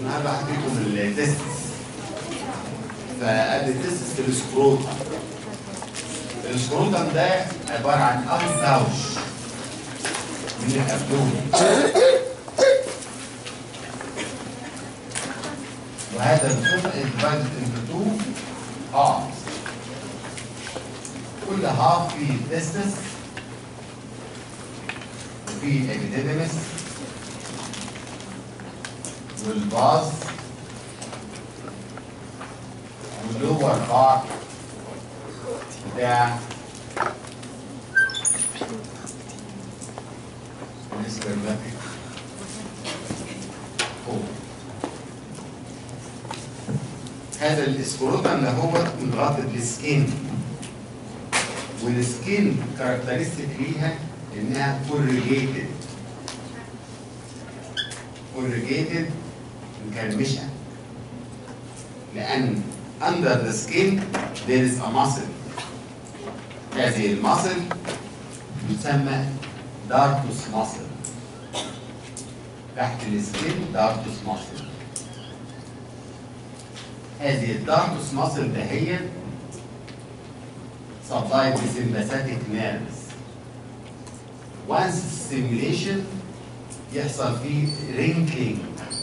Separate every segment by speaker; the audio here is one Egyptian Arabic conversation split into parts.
Speaker 1: النهارده هديكم التست فادي التست السكروتم السكروتم ده عباره عن اوت باوش من الابدومن وهذا الجزء divided into two halves كل هاف فيه تستس وفيه ابيديدمس والباص واللور بارت بتاع الاسبرماتيك فوق هذا الاسكروتم ده هو مغطي السكين والسكين كاركترستيك ليها انها كورجيتد كورجيتد مكرمشه لان under the skin there is a muscle هذه المصل تسمى دارتوس مصل تحت السكين دارتوس مصل هذه الدارتوس مصل دهيت supplied with sympathetic nerves once stimulation يحصل فيه wrinkling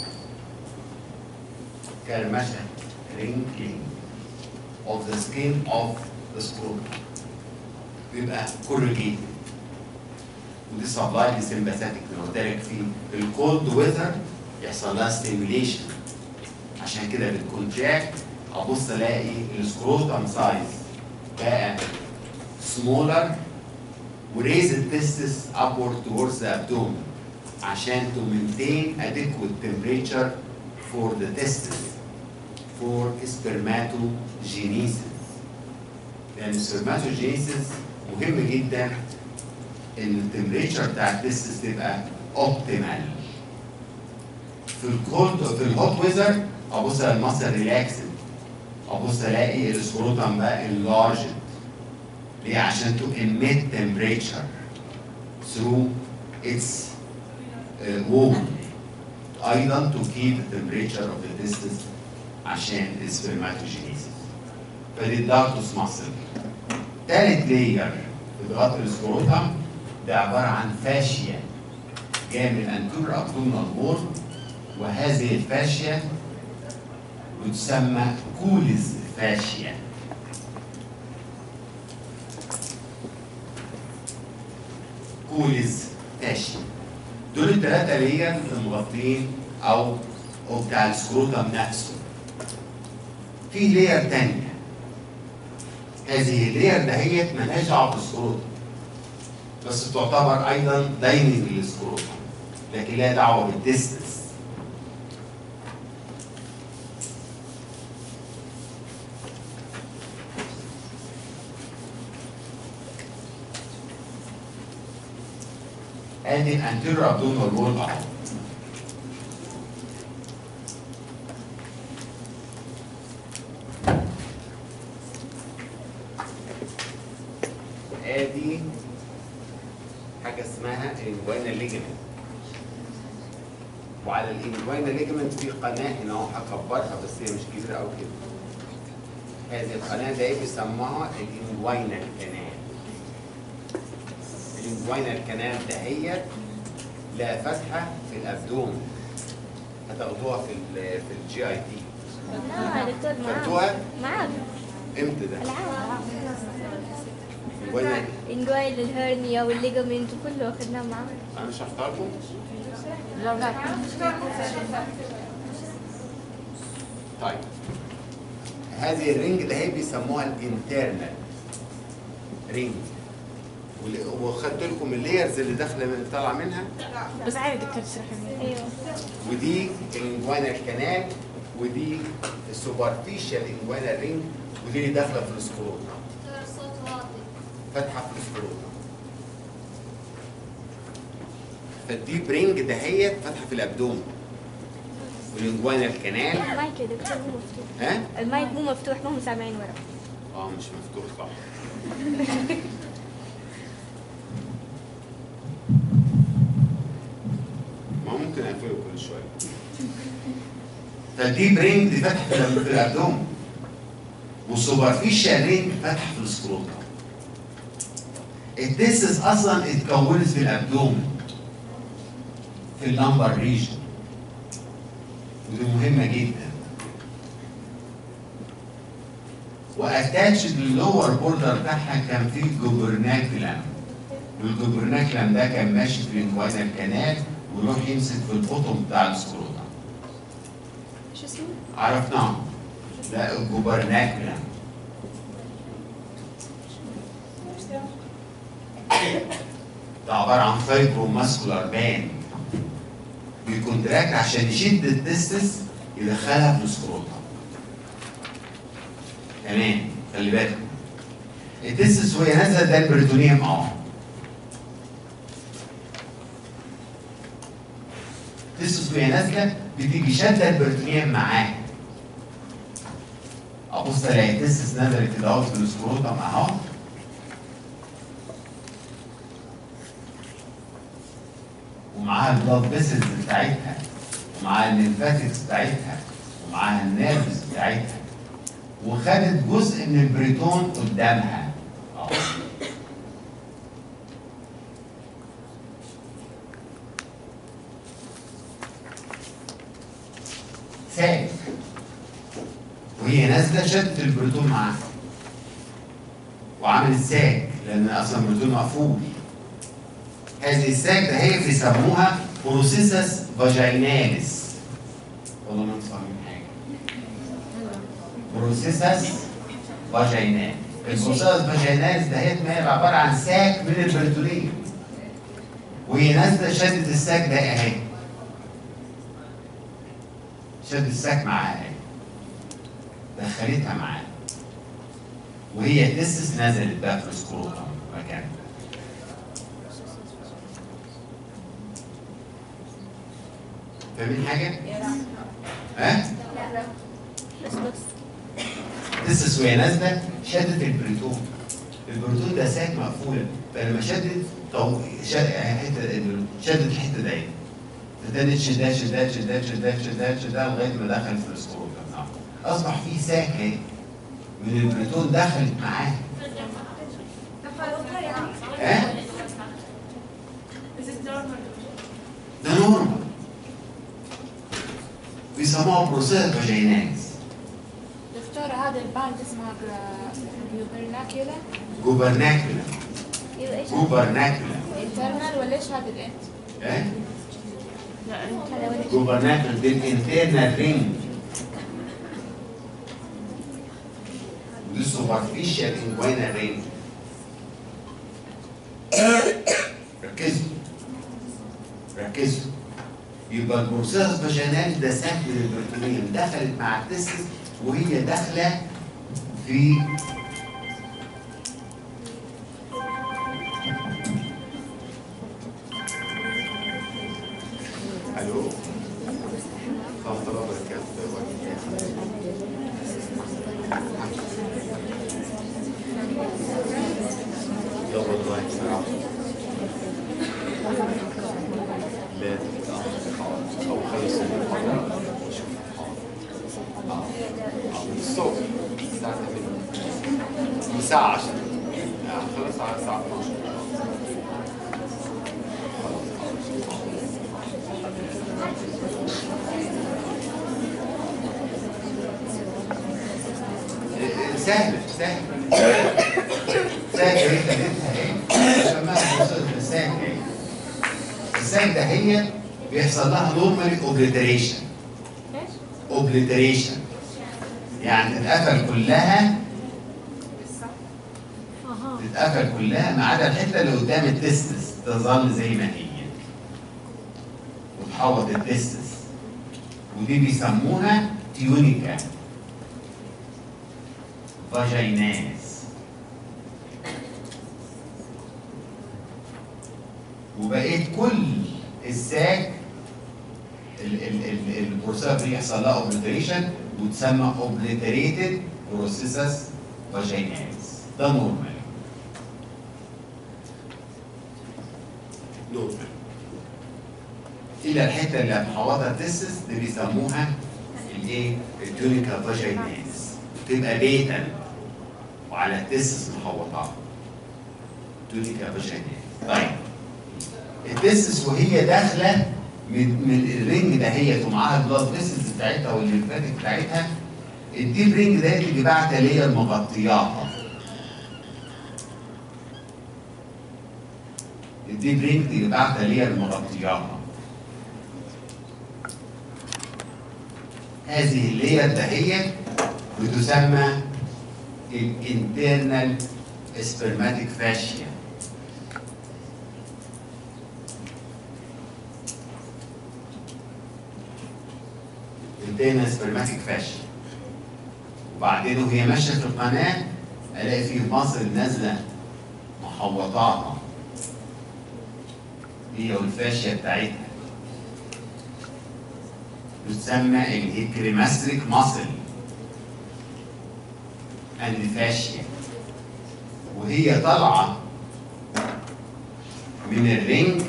Speaker 1: كرمشة wrinkling of the skin of the scrotum بيبقى corrugated ودي سبلاي لسمباثيك قلت لك في الكولد ويذر يحصل لها ستيميليشن عشان كده بالكونتراكت ابص الاقي السكروتم سايز بقى سمولر وريز التستس upward towards the abdomen عشان to maintain adequate temperature for the testis for spermatogenesis لان السpermatogenesis مهم جدا ان التمبريتشر بتاع التستس تبقى اوبتيمال في الكولد في الهوت ويزر ابص على المصل ريلاكسد ابص الاقي السكروتم بقى انلارجد ليه عشان تو emit temperature through its uh, wall ايضا to keep the temperature of the testis عشان السpermatogenesis فدي الدارتوس ماسل تالت لاير في بغطي السكروتم ده عباره عن فاشيه جايه من الانتور ابدومينال وول وهذه الفاشيه بتسمى كوليز فاشيه كوليز فاشيه دول الثلاثه لير المغطين او او بتاع السكروتم نفسه في لير تانية هذه اللير دهيت ملهاش دعوه بالسكروتم بس تعتبر ايضا دايننج للسكروتم لكن لها دعوه بالديستنس ادي الانتيريور ابدومينال وول اهو ادي حاجه اسمها الانجوينا ليجمنت وعلى الانجوينا ليجمنت في قناه هنا اهو هكبرها بس هي مش كبيره قوي كده هذه القناه دي بيسموها الانجوينا كانال الانجوينا كانال دهيت لها فتحه في الابدوم هتاخدوها في ال في الجي اي تي
Speaker 2: لا يا دكتور معاك
Speaker 1: خدتوها
Speaker 2: معاك
Speaker 1: امتى ده؟
Speaker 2: العاب
Speaker 1: انجوينا
Speaker 2: انجويل الهرنيا والليجامنت وكله اخذناه معاك
Speaker 1: انا شرحتها لكم طيب هذه الرينج ده هي بيسموها الانترنال رينج وال- وخدت لكم الليرز اللي داخله من طالعه منها
Speaker 3: بس عادي دكتور تشرحي لي
Speaker 2: ايوه
Speaker 1: ودي الانجوانا كانال ودي السوبرفيشال انجوانا رينج ودي اللي داخله في السكروت فاتحه في السكروت فالديب رينج دهيت فاتحه في الابدوم والانجوانا الكانال
Speaker 2: المايك يا دكتور مو مفتوح
Speaker 1: ها؟
Speaker 2: المايك مو مفتوح مو سامعين ورا
Speaker 1: اه مش مفتوح صح ما ممكن اقفله كل شويه فالديب رينج دي فتحه في الأب- في الابدومن والسوبرفيشال رينج فتحه في السكروتا التستس اصلا اتكونت في الابدومن في اللمبر ريجن ودي مهمه جدا واتاتشد للور بوردر بتاعها كان في جوبرناكلم والجوبرناكلم ده كان ماشي في الانكواينال كانال ويروح يمسك في القطم بتاع السكروتا
Speaker 2: شو اسمه؟
Speaker 1: عرفناه لا الجوبرناكلم ده عباره عن فايبرو ماسكولار باند بيكونتراكت عشان يشد التستس يدخلها في السكروتا تمام خلي بالك التستس وهي نازله ده البريتونيوم اه التستس وهي نازله بتيجي شاده البريتونيوم معاه ابص الاقي التستس نزلت كده اهو في السكروتم اهو ومعاها البلاد فيسلز بتاعتها ومعاها الليمفاتكس بتاعتها ومعاها النيرفز بتاعتها وخدت جزء من البريتون قدامها أهو. ساك وهي نازله شدت البريتون معاها وعملت ساك لان اصلا البريتون مقفول هذه الساك ده هي بيسموها بروسيسس فاجيناليس والله ما انت فاهمين حاجه بروسيسس فاجينال البروسيسس فاجيناليس ده هي ما هي عباره عن ساك من البريتونيه وهي نازله شدت الساك ده اهي شد الساك معاها اهي دخلتها معاها وهي تسس نزلت بقى في السكروتم مكانها فاهمين حاجه؟ ها؟
Speaker 2: بس بس
Speaker 1: تسس وهي نازله شدت البريتون البريتون ده ساك مقفوله فلما شدت طو... شد... حته شدت الحته دي ابتدت شدها شدها شدها شدها شدها شدها لغايه ما دخلت في السكروتم اصبح في ساك اهي من البريتون دخلت معاه ها؟ ده نورمال بيسموها بروسيس فاجيناليس
Speaker 3: دكتور هذا الباند اسمها جوبرناكيولا
Speaker 1: جوبرناكولا
Speaker 2: يبقى ايش؟
Speaker 1: جوبرناكولا
Speaker 3: انترنال ولا ايش هذا الانت؟
Speaker 1: ها؟
Speaker 2: هذا ولا
Speaker 1: جوبرناكل دي الانترنال رينج ودي السوبرفيشال انجوينال رينج ركزوا ركزوا يبقى البروسيس فاجينال ده سهل للبرتوليوم دخلت مع التستس وهي داخله في الو ورحمه الله وبركاته يلا الله يسلمك لا تتأخر أو خلص المحاضرة وشوف المحاضرة الصبح الساعة 8 الساعة 10 خلص على الساعة 12 سهلة سهلة سهلة هي خليتها ايه؟ سماها بروسيس الساك ايه؟ الساك ده هي بيحصل لها نورمالي اوبليتريشن
Speaker 2: ايش؟
Speaker 1: اوبليتريشن يعني تتقفل كلها
Speaker 2: اها
Speaker 1: تتقفل كلها ما عدا الحته اللي قدام التستس تظل زي ما هي وتحوط التستس ودي بيسموها تيونيكا فاجيناز وبقيت كل الساك البروسيس دي يحصل لها اوبليتريشن وتسمى اوبليتريتد بروسيسس فاجيناز ده نورمال نورمال الى الحته اللي محوطه التستس دي بيسموها الايه التونيكا فاجيناليس تبقى بيتا وعلى التستس محوطات تونيكا فاجيناليس طيب التستس وهي داخله من من الرينج دهيت ومعاها البلاد فيسلز بتاعتها والليمفاتيك بتاعتها الديب رينج ده اللي بعت ليا المغطياها الديب رينج اللي بعت ليا المغطياها هذه اللير دهيت بتسمى الانترنال سبرماتيك فاشيا انترنال سبرماتيك فاشيا وبعدين وهي ماشيه في القناه الاقي فيه مصل نازله محوطاها هي والفاشيه بتاعتها تسمى الهيكريماستريك ماسل اند فاشيا وهي طالعه من الرينج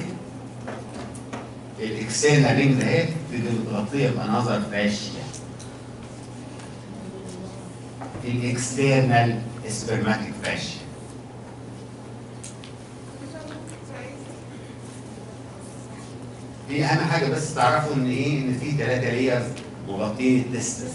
Speaker 1: الاكسترنال رينج ده اهي بتبقى متغطيه بانذر فاشيا الاكسترنال سبرماتيك فاشيا دي اهم حاجه بس تعرفوا ان ايه ان في ثلاثه ليرز مغطين التستس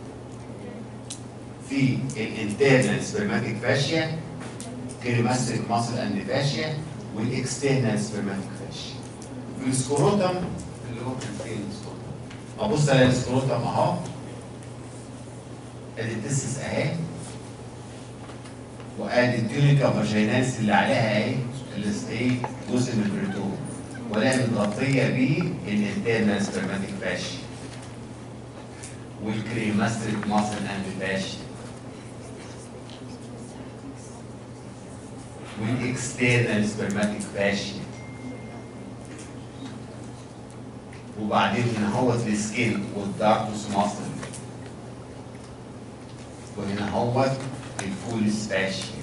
Speaker 1: في الانترنال سبرماتيك فاشيا كريماستريك ماسل اند فاشيا والاكسترنال سبرماتيك فاشيا في السكروتم اللي هو كان فين السكروتم ابص على السكروتم اهو ادي التستس اهي وادي التونيكا فاجيناليس اللي عليها اهي اللي ايه جزء من البريتون ولا متغطيه بالانترنال سبرماتيك فاشيا والكريماستريك ماسل اند فاشيا والاكسترنال سبرماتيك فاشيا وبعدين هنا هو السكين والدارتوس ماسل وهنا هو الفولس فاشيا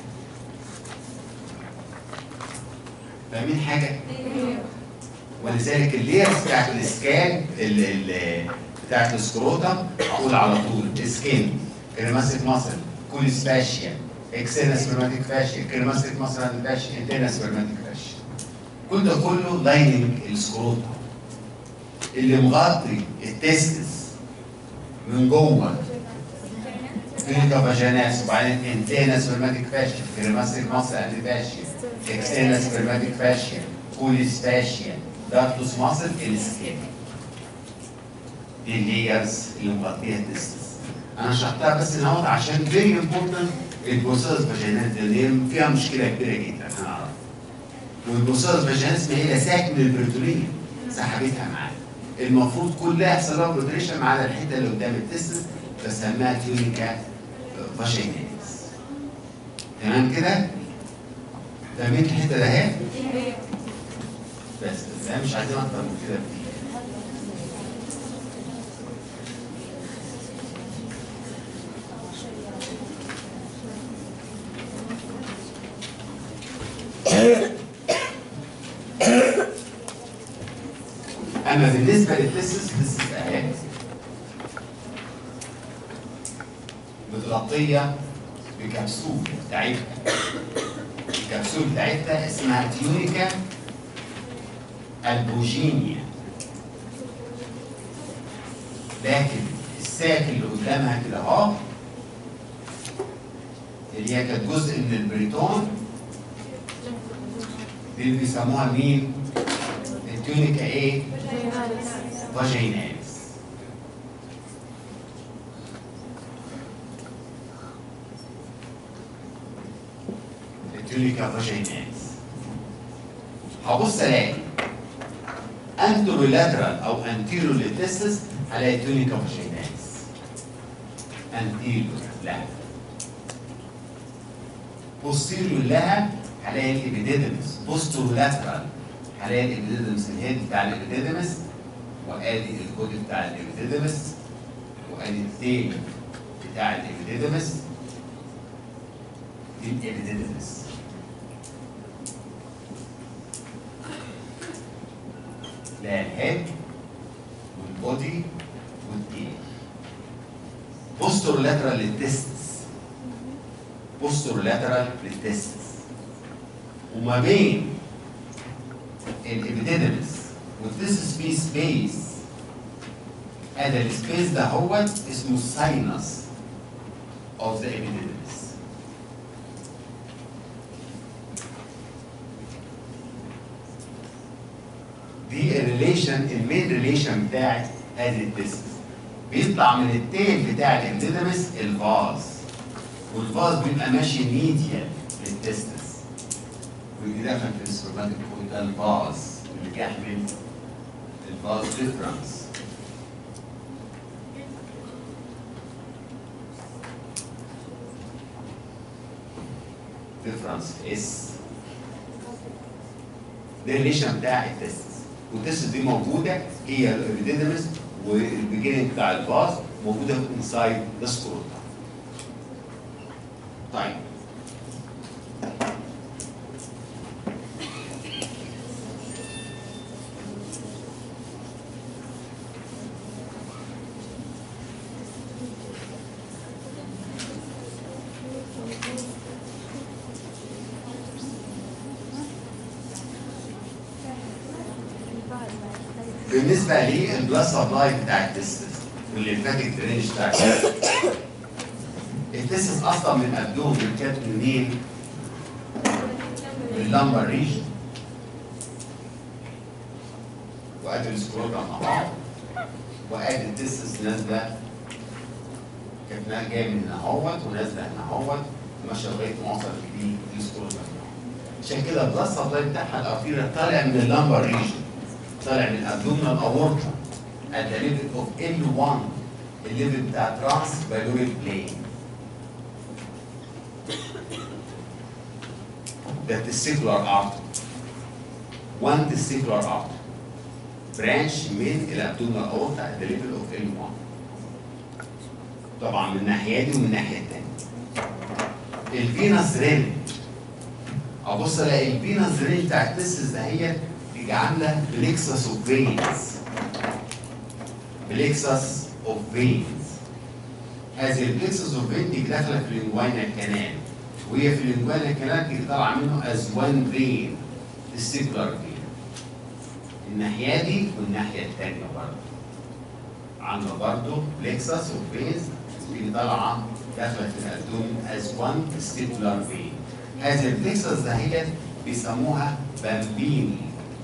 Speaker 1: فاهمين حاجه؟ ولذلك الليرز بتاعت الاسكان ال- ال- بتاعت السكروتم اقول على طول سكين كريماسيك ماسل كول سباشيا اكسينا سبرماتيك فاشيا كريماسيك ماسل اند فاشيا انتينا سبرماتيك فاشيا كل ده كله لايننج السكروتم اللي مغطي التستس من جوه كلينيكا فاجيناس وبعدين انتينا سبرماتيك فاشيا كريماسيك ماسل اند فاشيا اكسينا سبرماتيك فاشيا كوليس فاشيا دارتوس ماسل السكين دي الليرز اللي مغطيه التستس انا شرحتها بس نهوت عشان فيري امبورتنت البروسيس فاجينال دي فيها مشكله كبيره جدا انا اعرف والبروسيس فاجينال ما هي ساكن البريتوريه سحبتها معاها المفروض كلها يحصل لها بروتريشن ما عدا الحته اللي قدام التستس بسميها تيونيكا فاجيناليس تمام كده؟ فاهمين الحته ده اهي؟ بس بس احنا مش عايزين اكتر من كده بكتير اما بالنسبه للتستس تستس اهي متغطيه بكبسول بتاعتها الكبسول بتاعتها اسمها تيونيكا البوجينيا لكن الساك اللي قدامها كده اهو اللي هي كانت جزء من البريتون دي اللي بيسموها مين؟ التونيكا ايه؟ فاجيناليس التونيكا فاجيناليس هبص الاقي انترولاترال او انتيرو للتستس هلاقي تونيكا فاجيناليس انتيرو لها بوستيريور لها هلاقي الابيديدمس بوسترولاترال هلاقي الابيديدمس الهيد بتاع الابيديدمس وادي الكود بتاع الابيديدمس وادي التيل بتاع الابيديدمس دي الابيديدمس ده الهيد والبودي والتيل بوسترولاترال للتستس بوسترولاترال للتستس وما بين الابيديدمس والتستس في سبيس هذا السبيس ده هو اسمه الساينس of the epididymis دي الريليشن المين ريليشن بتاعت هذه التستس بيطلع من التيل بتاع الابيديدمس الفاز والفاز بيبقى ماشي ميديال للتستس ويجي داخل في السبرماتيك فلويد ده الفاز اللي بيحمل الفاز ديفرنس ديفرنس اس ده الريليشن بتاع التستس والتستس دي موجوده هي الابيديدمس والبيجيننج بتاع الفاز موجوده انسايد ذا سكروتا طيب بالنسبه للبلاد سبلاي بتاع التستس والليمفاتيك درينج بتاع التستس التستس اصلا من قبلهم كانت منين؟ من اللمبر ريجن وادي السكروتم اهو وادي التستس نازله كانت جايه من هنا اهوت ونازله هنا اهوت وماشيه لغايه ما وصلت دي السكروتم عشان كده البلاد سبلاي بتاعها الاخيره طالع من اللمبر ريجن طالع من الابدومينال اورتا at the level of L1 الليفل بتاع ترانس بالوريك بلين ده testicular artery one testicular artery branch من الابدومينال اورتا at the level of L1 طبعا من الناحيه دي ومن الناحيه الثانيه الفينس رينج ابص الاقي الفينس رينج بتاع التستس دهيت تيجي عامله بليكسس اوف فينز بليكسس اوف فينز هذه البليكسس اوف فين تيجي داخله في الانجوينال كانال وهي في الانجوينال كانال تيجي طالعه منه از وان فين تستيكولار فين الناحيه دي والناحيه الثانيه برضه عامله برضه بليكسس اوف فينز تيجي طالعه داخله في الابدومين از وان تستيكولار فين هذه البليكسس دهيت بيسموها بامبيني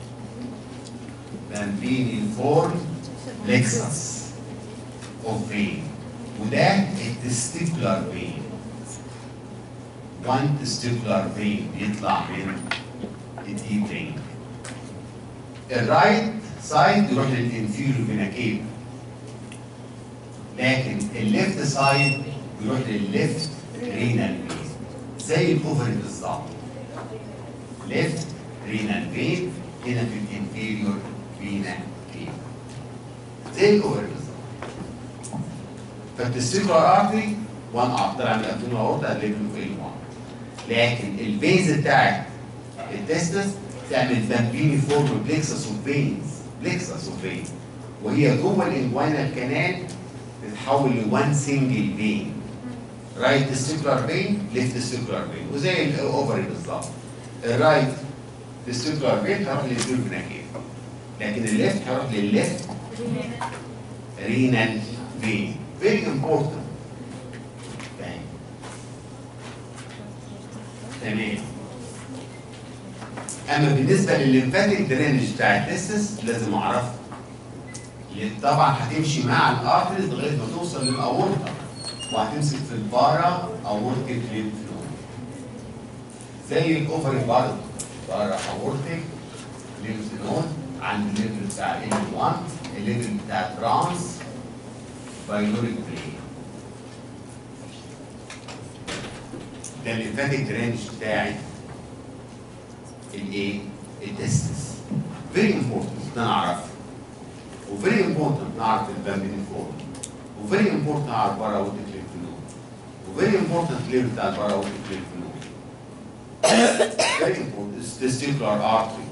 Speaker 1: بامبيني فورم لكسس اوف فين وده التستيكولار فين وان تستيكولار فين بيطلع من الديب فين الرايت سايد يروح للانفيريور فينا كيف لكن الليفت سايد يروح للليفت رينال فين زي الاوفري بالظبط ليفت رينال فين هنا في الانفيريور فينا كيف زي الاوفر بالظبط فالتستيكولار ارتري 1 ار طلع من الابدومين اورتا ليفل في ال 1 لكن الفينز بتاعت التستس تعمل بامبيني فورم بليكسس اوف فينز بليكسس اوف فينز وهي جوه الانجوينال كانال تتحول لوان سنجل فين رايت تستيكولار فين ليفت تستيكولار فين وزي الاوفري بالظبط الرايت تستيكولار فين هيروح للفيرفيناكيف لكن الليفت هيروح للليفت renal vein. Very important. تمام. تمام. اما بالنسبه للليمفاتيك درينج بتاع التستس لازم اعرفها. اللي طبعا هتمشي مع الارتريز لغايه ما توصل للاورطه وهتمسك في البارا اورتيك ليمف نود. زي الاوفري برضه بارا اورتيك ليمف نود عند الليفل بتاع ال 1 الليفل بتاع ترانس بايلوريك بلين ده الليمفاتيك درينج بتاعي الايه؟ التستس فيري امبورتنت ان انا اعرفها وفيري امبورتنت نعرف البامبين فورم وفيري امبورتنت اعرف باراوتيك ليمفنود وفيري امبورتنت ليفل بتاع الباراوتيك ليمفنود فيري امبورتنت تستيكولار ارتري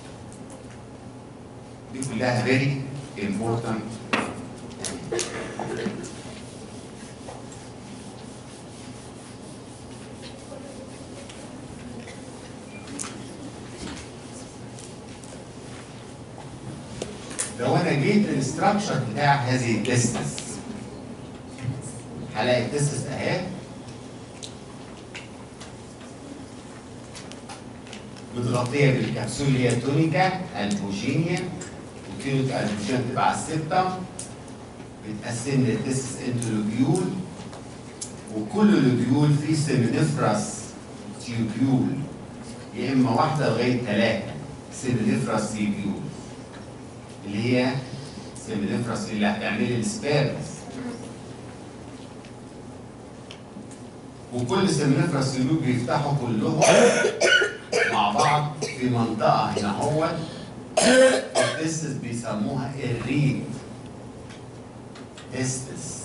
Speaker 1: دي كلها very important انتجريت الاستراكشر بتاع هذه التستس هلاقي التستس اهي متغطيه بالكبسول اللي هي تونيكا البوجينيا وتونيكا البوجينيا بتبقى على السبتم بتقسم لي التستس انتو لوبيول وكل لوبيول فيه سيمينيفراس تيوبيول يا اما واحده لغايه ثلاثه سيمينيفراس تيوبيول اللي هي سيمينيفراس اللي هتعمل لي السبيرمز وكل سيمينيفراس تيوبيول بيفتحوا كلهم مع بعض في منطقه هنا هو التستس بيسموها الريد تستس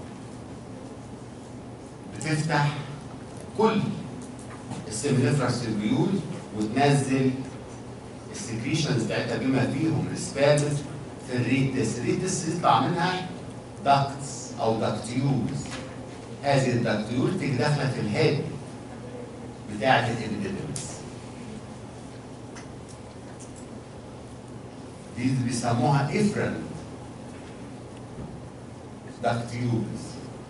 Speaker 1: بتفتح كل السيمينيفراس تيوبيول وتنزل السكريشنز بتاعتها بما فيهم السبامز في الريتس الريتس يطلع منها داكتس او داكتيولز هذه الداكتيول تيجي داخله في الهيد بتاعه الابيديدمس دي بيسموها افرنت داكتيولز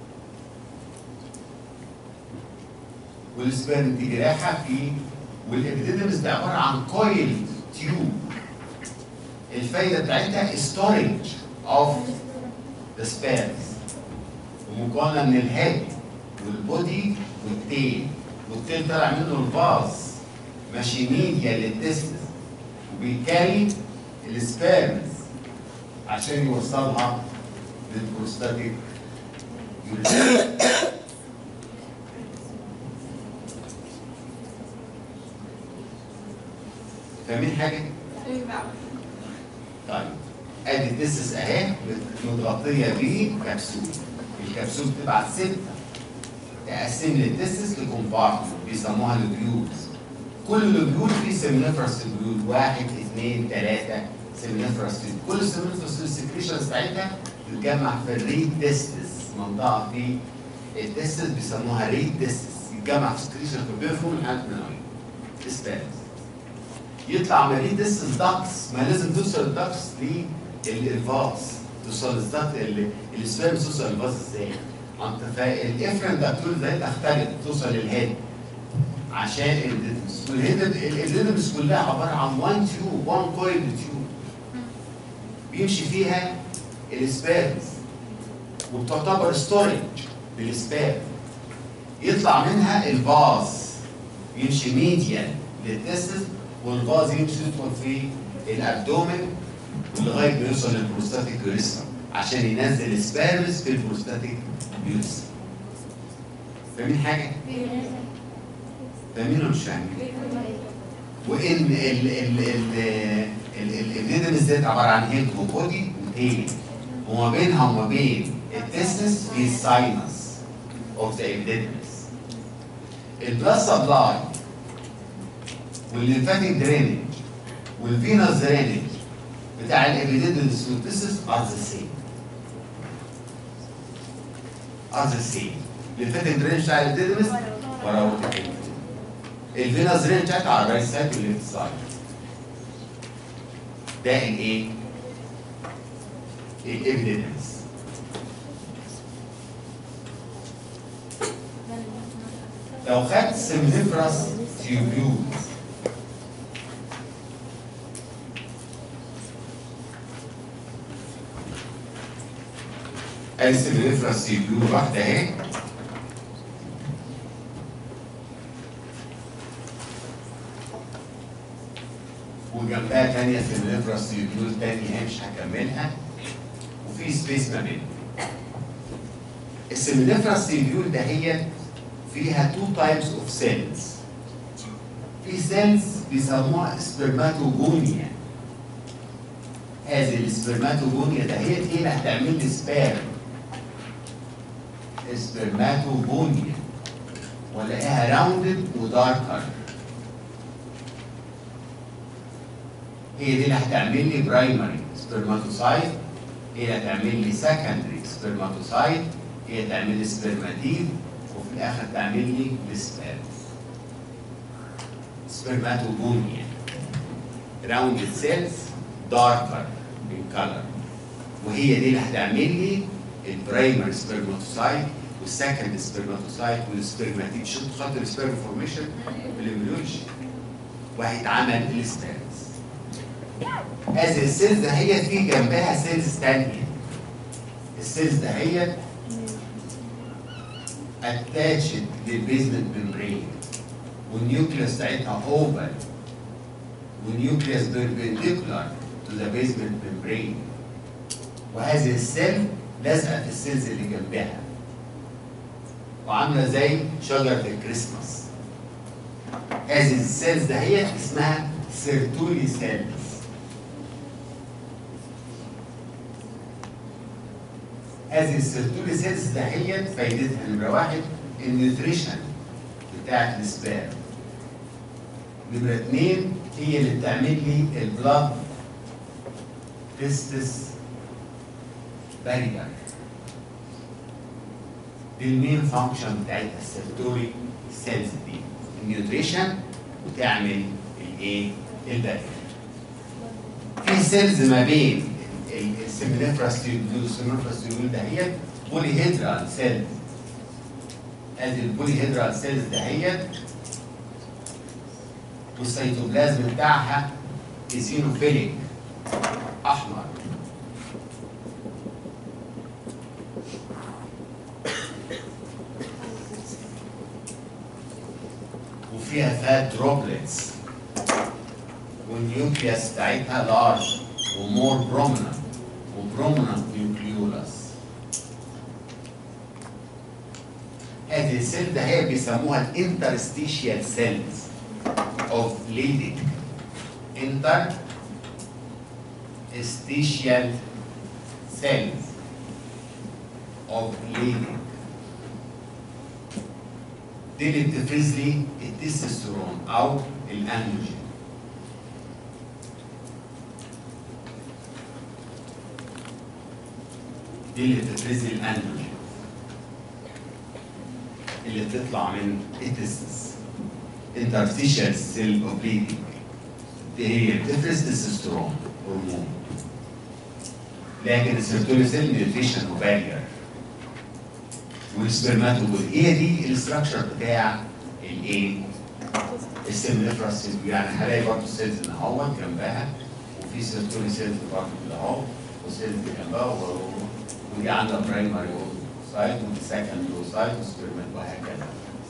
Speaker 1: والسبيرم دي جراحه في والابيديدمس ده عباره عن كويل تيوب الفايده بتاعتها ستورج اوف ذا سبيرمز ومكونه من الهيد والبودي والتيل والتيل طالع منه الفاز ماشي ميديا للتستس وبيكاري السبيرمز عشان يوصلها للبروستاتيك يوريثم فاهمين حاجه؟ طيب ادي التستس اهي متغطيه بكبسول الكبسول بتبقى على السته تقسم لي التستس لكومبارتمنت بيسموها لوبيولز كل لوبيول فيه سيمينيفرس لوبيول واحد اثنين ثلاثه سيمينيفرس لوبيول كل سيمينيفرس السكريشنز بتاعتها تتجمع في الريد تستس منطقه في التستس بيسموها ريد تستس يتجمع في سكريشن في بيرفوم لحد ما سبيرمز يطلع من ريد تستس داكس ما لازم توصل الداكس للفاز توصل الزات السبيرم توصل للفاز ازاي؟ انت فالافرن داكتول ازاي تختلف توصل للهيد عشان الديدمس والهيد الديدمس كلها عباره عن وان تيوب وان كويل تيوب بيمشي فيها السبيرمز وبتعتبر ستورج للسبيرم يطلع منها الفاز يمشي ميديال للتستس والفاز يمشي يدخل في الابدومن لغايه ما يوصل للبروستاتيك يوريثم عشان ينزل السبيرمز في البروستاتيك يوريثم فاهمين حاجه؟ فاهمين ولا مش فاهمين؟ وان ال ال ال الابيدمس ديت عباره عن هيد وبودي وتيل وما بينها وما بين التستس في ساينس اوف ذا ابيدمس البلاد سبلاي والليمفاتيك درينج والفينوس درينج بتاع الابيديدمس والتستس ار ذا سيم ار ذا سيم الليمفاتيك درينج بتاع الابيديدمس ورا ورا الفينوس درينج بتاعتها على الرايت سايد والليفت سايد ده الايه؟ الابيديدمس لو خدت سيمنيفراس تيوبيولز ادي سيمنيفراس تيوبيول واحده اهي وجنبها تانية سيمنيفراس تيوبيول تانية اهي مش هكملها وفي سبيس ما بينهم السيمنيفراس تيوبيول ده هي فيها تو تايبس اوف سيلز في سيلز بيسموها سبرماتوجونيا هذه السبرماتوجونيا ده هي ايه اللي هتعمل لي سبيرم سبرماتوجونيا ولاقيها راوندد وداركر هي دي اللي هتعمل لي برايمري سبرماتوسايت هي اللي هتعمل لي سكندري سبرماتوسايت هي اللي تعمل لي سبرماتيد وفي الاخر تعمل لي السبيرم سبرماتوجونيا راوندد سيلز darker in color وهي دي اللي هتعمل لي البرايمري سبرماتوسايت والسكند سبرماتوسايت والسبرماتيد شفت خط السبرم فورميشن في الامبريولوجي وهيتعمل السبيرمز هذه السيلز دهيت في جنبها سيلز تانية السيلز دهيت اتاتشد للبيزمنت ممبرين والنيوكليوس بتاعتها اوفر والنيوكليوس بيربنديكولار تو ذا بيزمنت ممبرين وهذه السيل لازقه في السيلز اللي جنبها وعامله زي شجره الكريسماس هذه السيلز دهيت اسمها سيرتولي سيلز هذه السيرتولي سيلز دهيت فايدتها نمره واحد النيوتريشن بتاعت السبام نمره اثنين هي اللي بتعمل لي البلاد تستس بارير دي المين فانكشن بتاعتها السيرتوري سيلز دي النيوتريشن وتعمل الايه البارير في سيلز ما بين السيمينيفراس تيوبول والسيمينيفراس تيوبول دهيت بولي هيدرال سيلز ادي البولي هيدرال سيلز دهيت والسيتوبلازم بتاعها ايزينوفيليك احمر وفيها فات دروبلتس والنيوكليوس بتاعتها لارج ومور برومننت وبرومننت نيوكليولاس هذه السيل ده هي بيسموها الانترستيشيال سيلز اوف ليدنج انتر استيشيال سيلز اوف ليدنج دي اللي بتفرز لي التستوستيرون او الاندروجين دي اللي بتفرز لي الاندروجين اللي بتطلع من التستس انترستيشال سيل اوف بليدنج دي هي بتفرز تستوستيرون هرمون لكن السيرتولي سيل نيوتريشن وبارير والسبرماتوجول هي دي الاستراكشر بتاع الايه؟ السيمنيفراس يعني هلاقي برضه السيلز اللي اهو جنبها وفي سيرتولي سيلز برضه كده اهو وسيلز جنبها و- ودي عندها برايمري سايت ودي سكند سايت وسبرمات وهكذا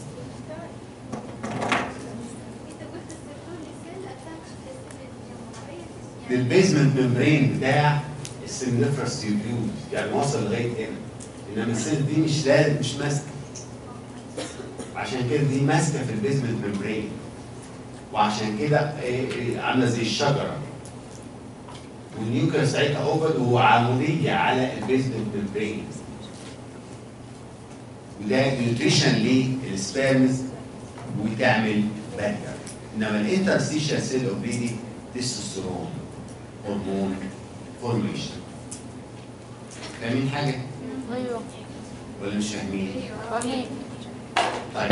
Speaker 1: البيزمنت ممبرين بتاع السيمنيفراس تيوبيول يعني واصل لغايه هنا انما السيل دي مش لازم مش ماسكه عشان كده دي ماسكه في البيزمنت ممبرين وعشان كده إيه إيه عامله زي الشجره والنيوكليوس بتاعتها اوفر وعموديه على البيزمنت ممبرين وده نيوتريشن للسبيرمز وتعمل بارير انما الانترستيشال سيل اوبريدي تستوستيرون هرمون فورميشن فاهمين حاجه
Speaker 3: ايوه
Speaker 1: ولا مش فاهمين؟
Speaker 3: فاهمين
Speaker 1: طيب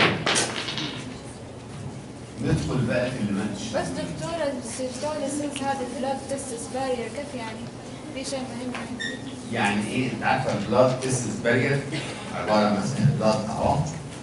Speaker 1: ندخل بقى في المنش
Speaker 3: بس دكتورة السيرتولي سيلز هذا البلاد تستس بارير كيف يعني؟ في شيء فهمني
Speaker 1: يعني ايه انت عارفه البلاد تيستس بارير عباره مثلا البلاد اهو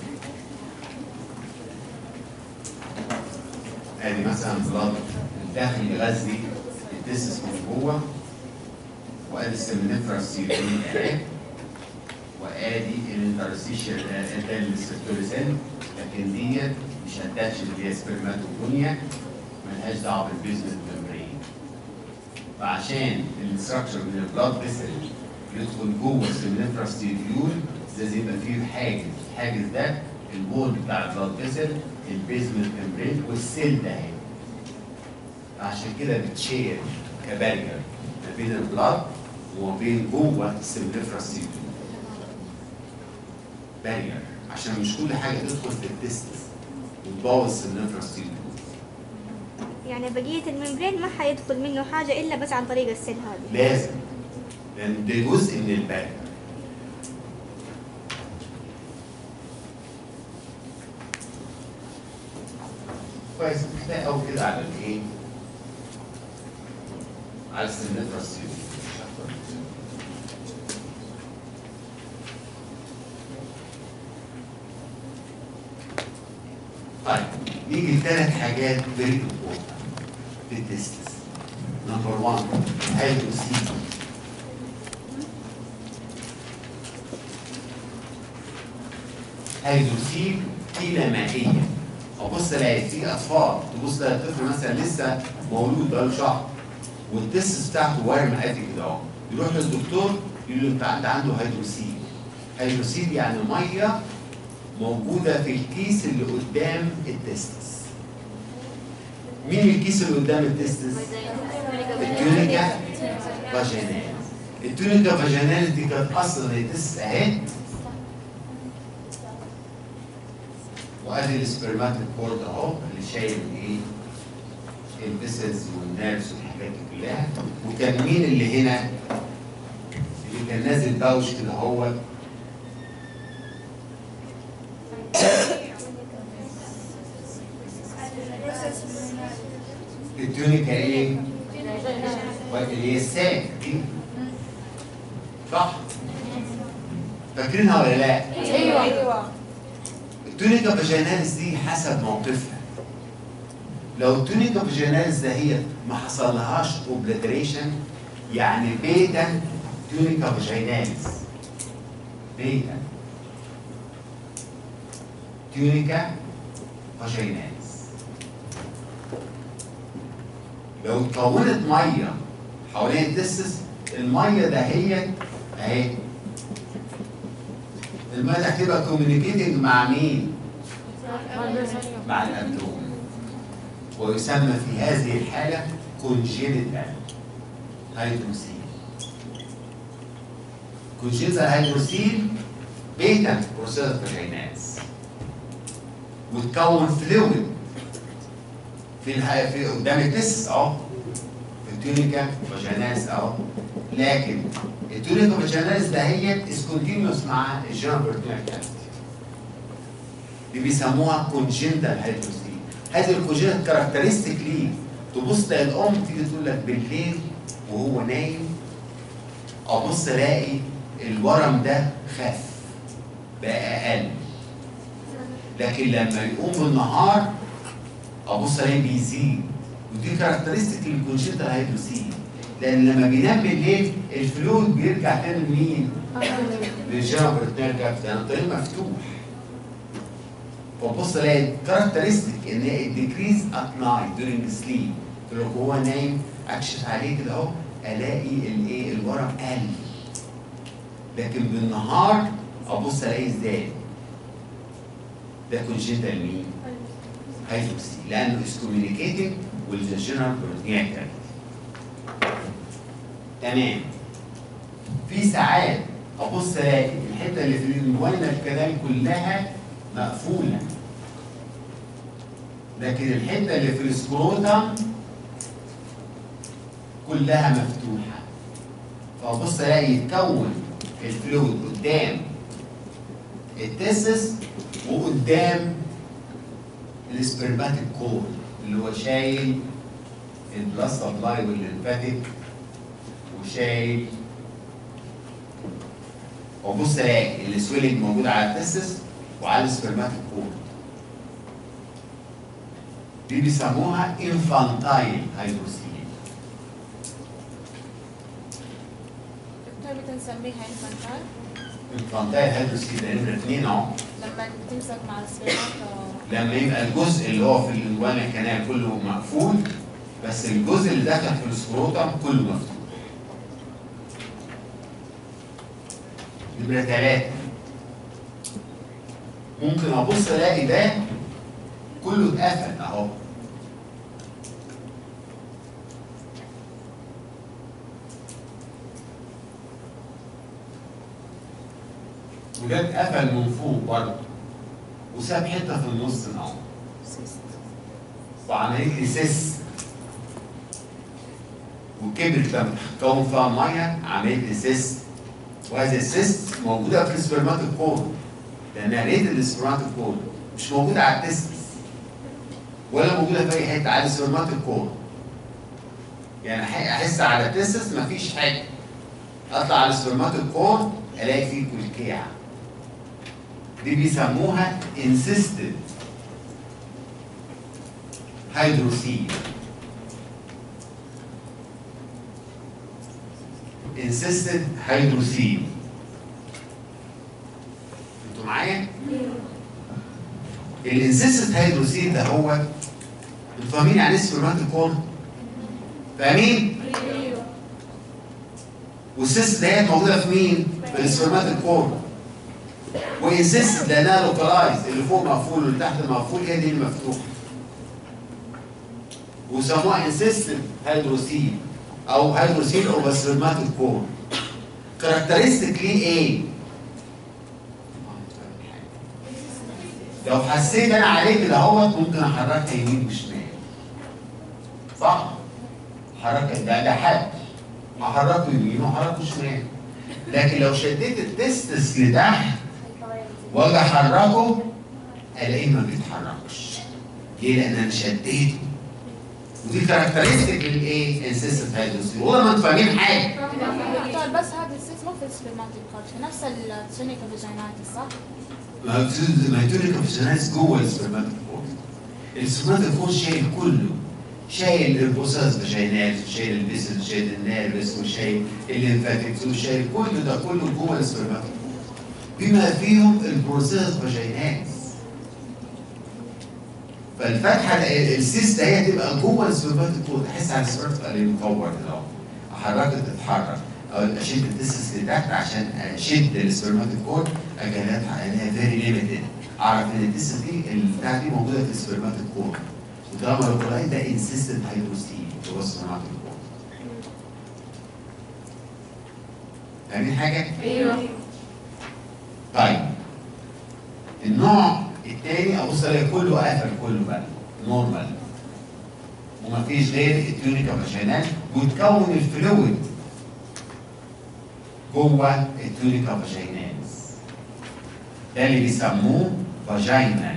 Speaker 1: ادي مثلا بلاد الداخل يغذي التستس من جوه وادي السمنفرس سيرين اهي وادي الانترستيشال ده السيرتوليسين لكن ديت مش هتاتش اللي هي سبرماتوجونيا ملهاش دعوه بالبيزمنت ممبرين فعشان الاستراكشر من البلاد فيسل يدخل جوه السمنفرس تيبيول لازم يبقى فيه حاجز الحاجز ده الوول بتاع البلاد فيسل البيزمنت ممبرين والسيل ده اهي عشان كده بتشير كبارير ما بين البلاد وما بين جوه السمنفرس تيبيول بارير عشان مش كل حاجه تدخل في التستس وتبوظ السمنفرس تيبيول
Speaker 2: يعني بقية الممبرين ما حيدخل منه حاجة إلا بس عن طريق السيل هذه
Speaker 1: لازم لان ده جزء من البارير كويس كفايه قوي كده على الايه؟ على السمنفرس تيبيول طيب نيجي لثلاث حاجات فيري امبورتنت في التستس نمبر 1 هيدروسيل هيدروسيل كيلة مائية ابص الاقي في اطفال تبص تلاقي الطفل مثلا لسه مولود بقاله شهر والتستس بتاعته واير قد كده اهو يروح للدكتور يقول له انت عند- عنده هيدروسيل هيدروسيل يعني ميه موجوده في الكيس اللي قدام التستس مين الكيس اللي قدام التستس؟ التونيكا فاجينال التونيكا فاجينال دي كانت اصلا التستس اهي وادي السبرماتيك كورد اهو اللي شايل ايه الفيسلز والنيرفز والحاجات دي كلها وكان مين اللي هنا اللي كان نازل باوش كده هو التونيكا ايه؟ اللي هي الساك دي صح؟ فاكرينها ولا لا؟
Speaker 3: ايوه ايوه
Speaker 1: التونيكا فاجيناليس دي حسب موقفها لو التونيكا فاجيناليس ده هي ما حصلهاش اوبليتريشن يعني بيتا تونيكا فاجيناليس بيتا تونيكا فاجيناليس لو اتكونت ميه حوالين التستس الميه دهيت اهي الميه دي هتبقى كوميونيكيتنج مع مين؟ مع الابدومن ويسمى في هذه الحالة كونجينيتال هيدروسيل كونجينيتال هيدروسيل بيتا بروسيس فاجينالز وتكون فلويد في الح... في قدام التس اهو في التونيكا فاجينالز اهو لكن التونيكا فاجينالز دهيت از كونتينوس مع الجنرال بيرتونال كافيتي دي بيسموها كونجنتال هيدروسيل هذه الكونجنتال كاركترستيك ليه تبص تلاقي الام تيجي تقول لك بالليل وهو نايم ابص الاقي الورم ده خف بقى اقل لكن لما يقوم بالنهار ابص الاقي بيزيد ودي كاركترستيك للكونجنتال هيدروسيل لان لما بينام بالليل الفلويد بيرجع تاني لمين؟ للجنرال بيرتونال كافيتي انا الطريق مفتوح فبص الاقي كاركترستيك ان الديكريز ات نايت دورينج سليب لو هو نايم اكشف عليه كده اهو الاقي الايه الورم قل لكن بالنهار ابص الاقي ازاي ده كونجنتال مين؟ هيدروكسي لانه از كوميونيكيتنج with the general peritoneal cavity. تمام في ساعات ابص الاقي الحته اللي في الانجوانا الكلام كلها مقفوله لكن الحته اللي في السكروتم كلها مفتوحه فابص الاقي يتكون الفلويد قدام التسس وقدام السبرماتيك كور اللي هو شايل البلاد سبلاي والليمفاتيك وشايل وابص الاقي السويلنج موجود على التسس وعلى السبرماتيك كور دي بيسموها انفانتايل هيدروسيل
Speaker 3: دكتور بتنسميها انفانتايل
Speaker 1: انفانتايل هيدروسيل ده نمرة اتنين اهو
Speaker 3: لما تمسك مع السبيرات
Speaker 1: لما يبقى الجزء اللي هو في الانجوانا كانال كله مقفول بس الجزء اللي داخل في السكروتم كله مفتوح نمرة ثلاثة ممكن ابص الاقي ده كله اتقفل اهو وده اتقفل من فوق برضه وساب حته في النص اهو وعملت لي سيس وكبرت لما تكون فيها ميه عملت لي سيس وهذه السيست موجوده في السبرماتيك كود لانها ريت السبرماتيك كود مش موجوده على التستس ولا موجوده في اي حته على السبرماتيك كود يعني ح- احس على التستس مفيش حاجه اطلع على السبرماتيك كود الاقي فيه كلكيعه دي بيسموها insisted هيدروسيل انسيستد هيدروسيل انتوا معايا؟ الانسيستد هيدروسيل ده هو انتوا فاهمين يعني ايه سبرماتوكون؟ فاهمين؟ والسيست ديت موجوده في مين؟ في السبرماتوكون وانسيست لانها لوكالايز اللي فوق مقفول واللي تحت مقفول هي دي المفتوحه وسموها انسيستد هيدروسيل او هيدروسيل اوف سبرماتوكون كاركترستيك ليه ايه؟ لو حسيت انا عليه كده اهوت ممكن احركها يمين وشمال صح؟ حركه ده ده حد احركه يمين واحركه شمال لكن لو شديت التستس لتحت واجي احركه الاقيه ما بيتحركش ليه؟ لان انا شديته ودي كاركترستيك للايه؟ انسيستنت هيدروسيل والله ما انتوا فاهمين حاجه
Speaker 3: دكتور بس هذا السيس مو في السبرماتيك كارد في نفس التونيكا فيجينايتس صح؟
Speaker 1: ما هو ما يتونيكا فيجينايز جوه السبرماتيك كور السبرماتيك كور شايل كله شايل البوساس فاجينالز وشايل البيسل وشايل النيرفس وشايل الليمفاتيكس وشايل كل ده كله جوه السبرماتيك كور بما فيهم البروسيس فاجينالز فالفتحه السيست هي تبقى جوه السبرماتيك كور تحس على السبرماتيك اللي مكور كده اهو احركها تتحرك او اشد التستس لتحت عشان اشد السبرماتيك كور اجلات الاقيها فيري ليميتد اعرف ان التستس دي البتاعه دي موجوده في السبرماتيك كور وطالما الكولاي ده انسيستنت هيدروستيل جوه السبرماتيك كور فاهمين حاجه؟
Speaker 3: ايوه
Speaker 1: طيب النوع الثاني ابص الاقي كله قفل كله بقى نورمال ومفيش غير التونيكا فاجينال وتكون الفلويد جوه التونيكا فاجينالز ده اللي بيسموه فاجينال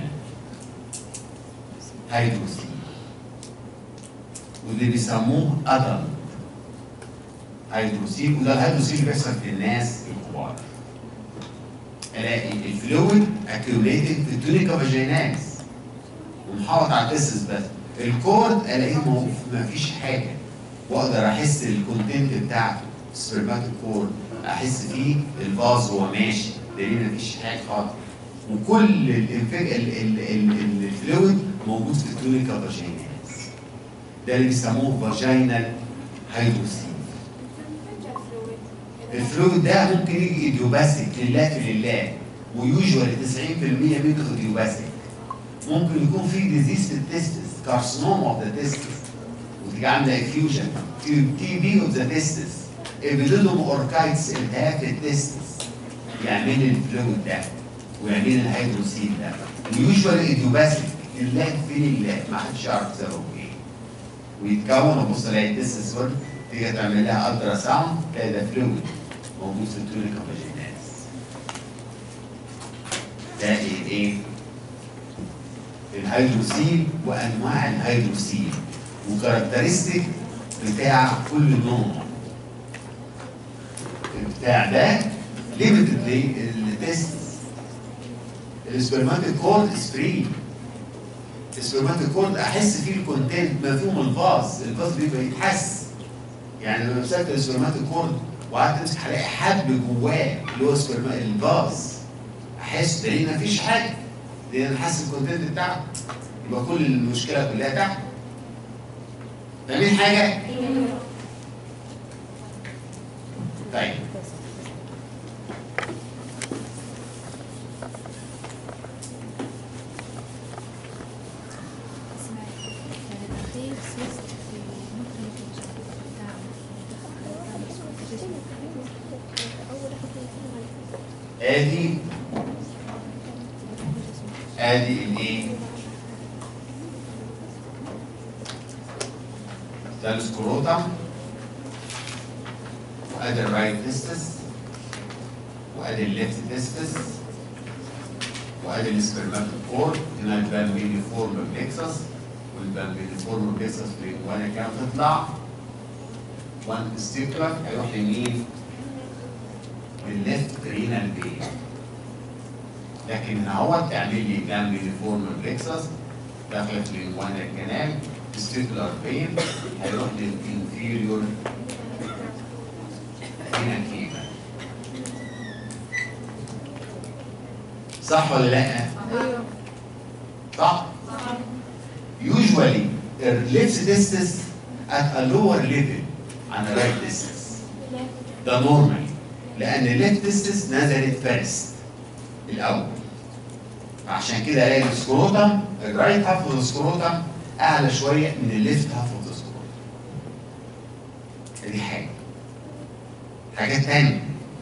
Speaker 1: هيدروسيل واللي بيسموه ادل هيدروسيل وده الهيدروسيل اللي بيحصل في الناس الكبار الاقي الفلويد اكيوليتد في التونيكا فاجينالز ومحوط على التستس بس الكورد الاقيه موقوف مفيش حاجه واقدر احس الكونتنت بتاعته السبرماتيك كورد احس فيه الفاز وهو ماشي لان مفيش حاجه خالص وكل الانفج ال- ال- ال- الفلويد موجود في التونيكا فاجينالز ده اللي بيسموه فاجينال هيدروسيل الفلويد ده ممكن يجي ايديوباثيك لله في لله ويوجوالي 90% منه ايديوباثيك ممكن يكون في ديزيز في التستس كارسينوما اوف ذا تستس وتيجي عامله افيوجن تي بي اوف ذا تستس ابيدودوم اوركايتس التهاب في التستس يعمل الفلويد ده ويعمل الهيدروسيل ده ويوجوالي ايديوباثيك لله في لله ما حدش يعرف سببه ايه ويتكون ابص الاقي التستس سود تيجي تعمل لها الترا ساوند تلاقي ده فلويد موجود في التونيكا فاجينالز ده ايه ايه الهيدروسيل وانواع الهيدروسيل وكاركترستيك بتاع كل نوع البتاع ده ليميتد للتست السبرماتيك كورد از فري السبرماتيك كورد احس فيه الكونتنت مفهوم الفاز الفاز بيبقى يتحس يعني لما مسكت السبرماتيك كورد وقعدت امسك هلاقي حبل جواه اللي هو سبرما الفاز احس ده لان مفيش حاجه لان انا حاسس الكونتنت بتاعه يبقى كل المشكله كلها تحت فاهمين حاجه؟ طيب ادي ادي الايه؟ ده السكروتم وادي الرايت تستس وادي الليفت تستس وادي السبرماتيك كورد هنا البامبيني فورم بليكسس والبامبيني فورم بليكسس وانا كام تطلع وان ستيكلر هيروح يمين الليفت رينال بين لكن هنا هو تعمل لي جنب يونيفورم بليكسس داخله في الانجوانا كانال تستيكولار فين هيروح للانفيريور هنا كيما صح ولا لا؟
Speaker 3: ايوه
Speaker 1: صح؟ usually left testis at a lower level عن right testis ده نورمال لان left testis نزلت فيرست الاول عشان كده الاقي السكروتم الرايت هاف اوف السكروتم اعلى شويه من الليفت هاف اوف السكروتم دي حاجه حاجه تانية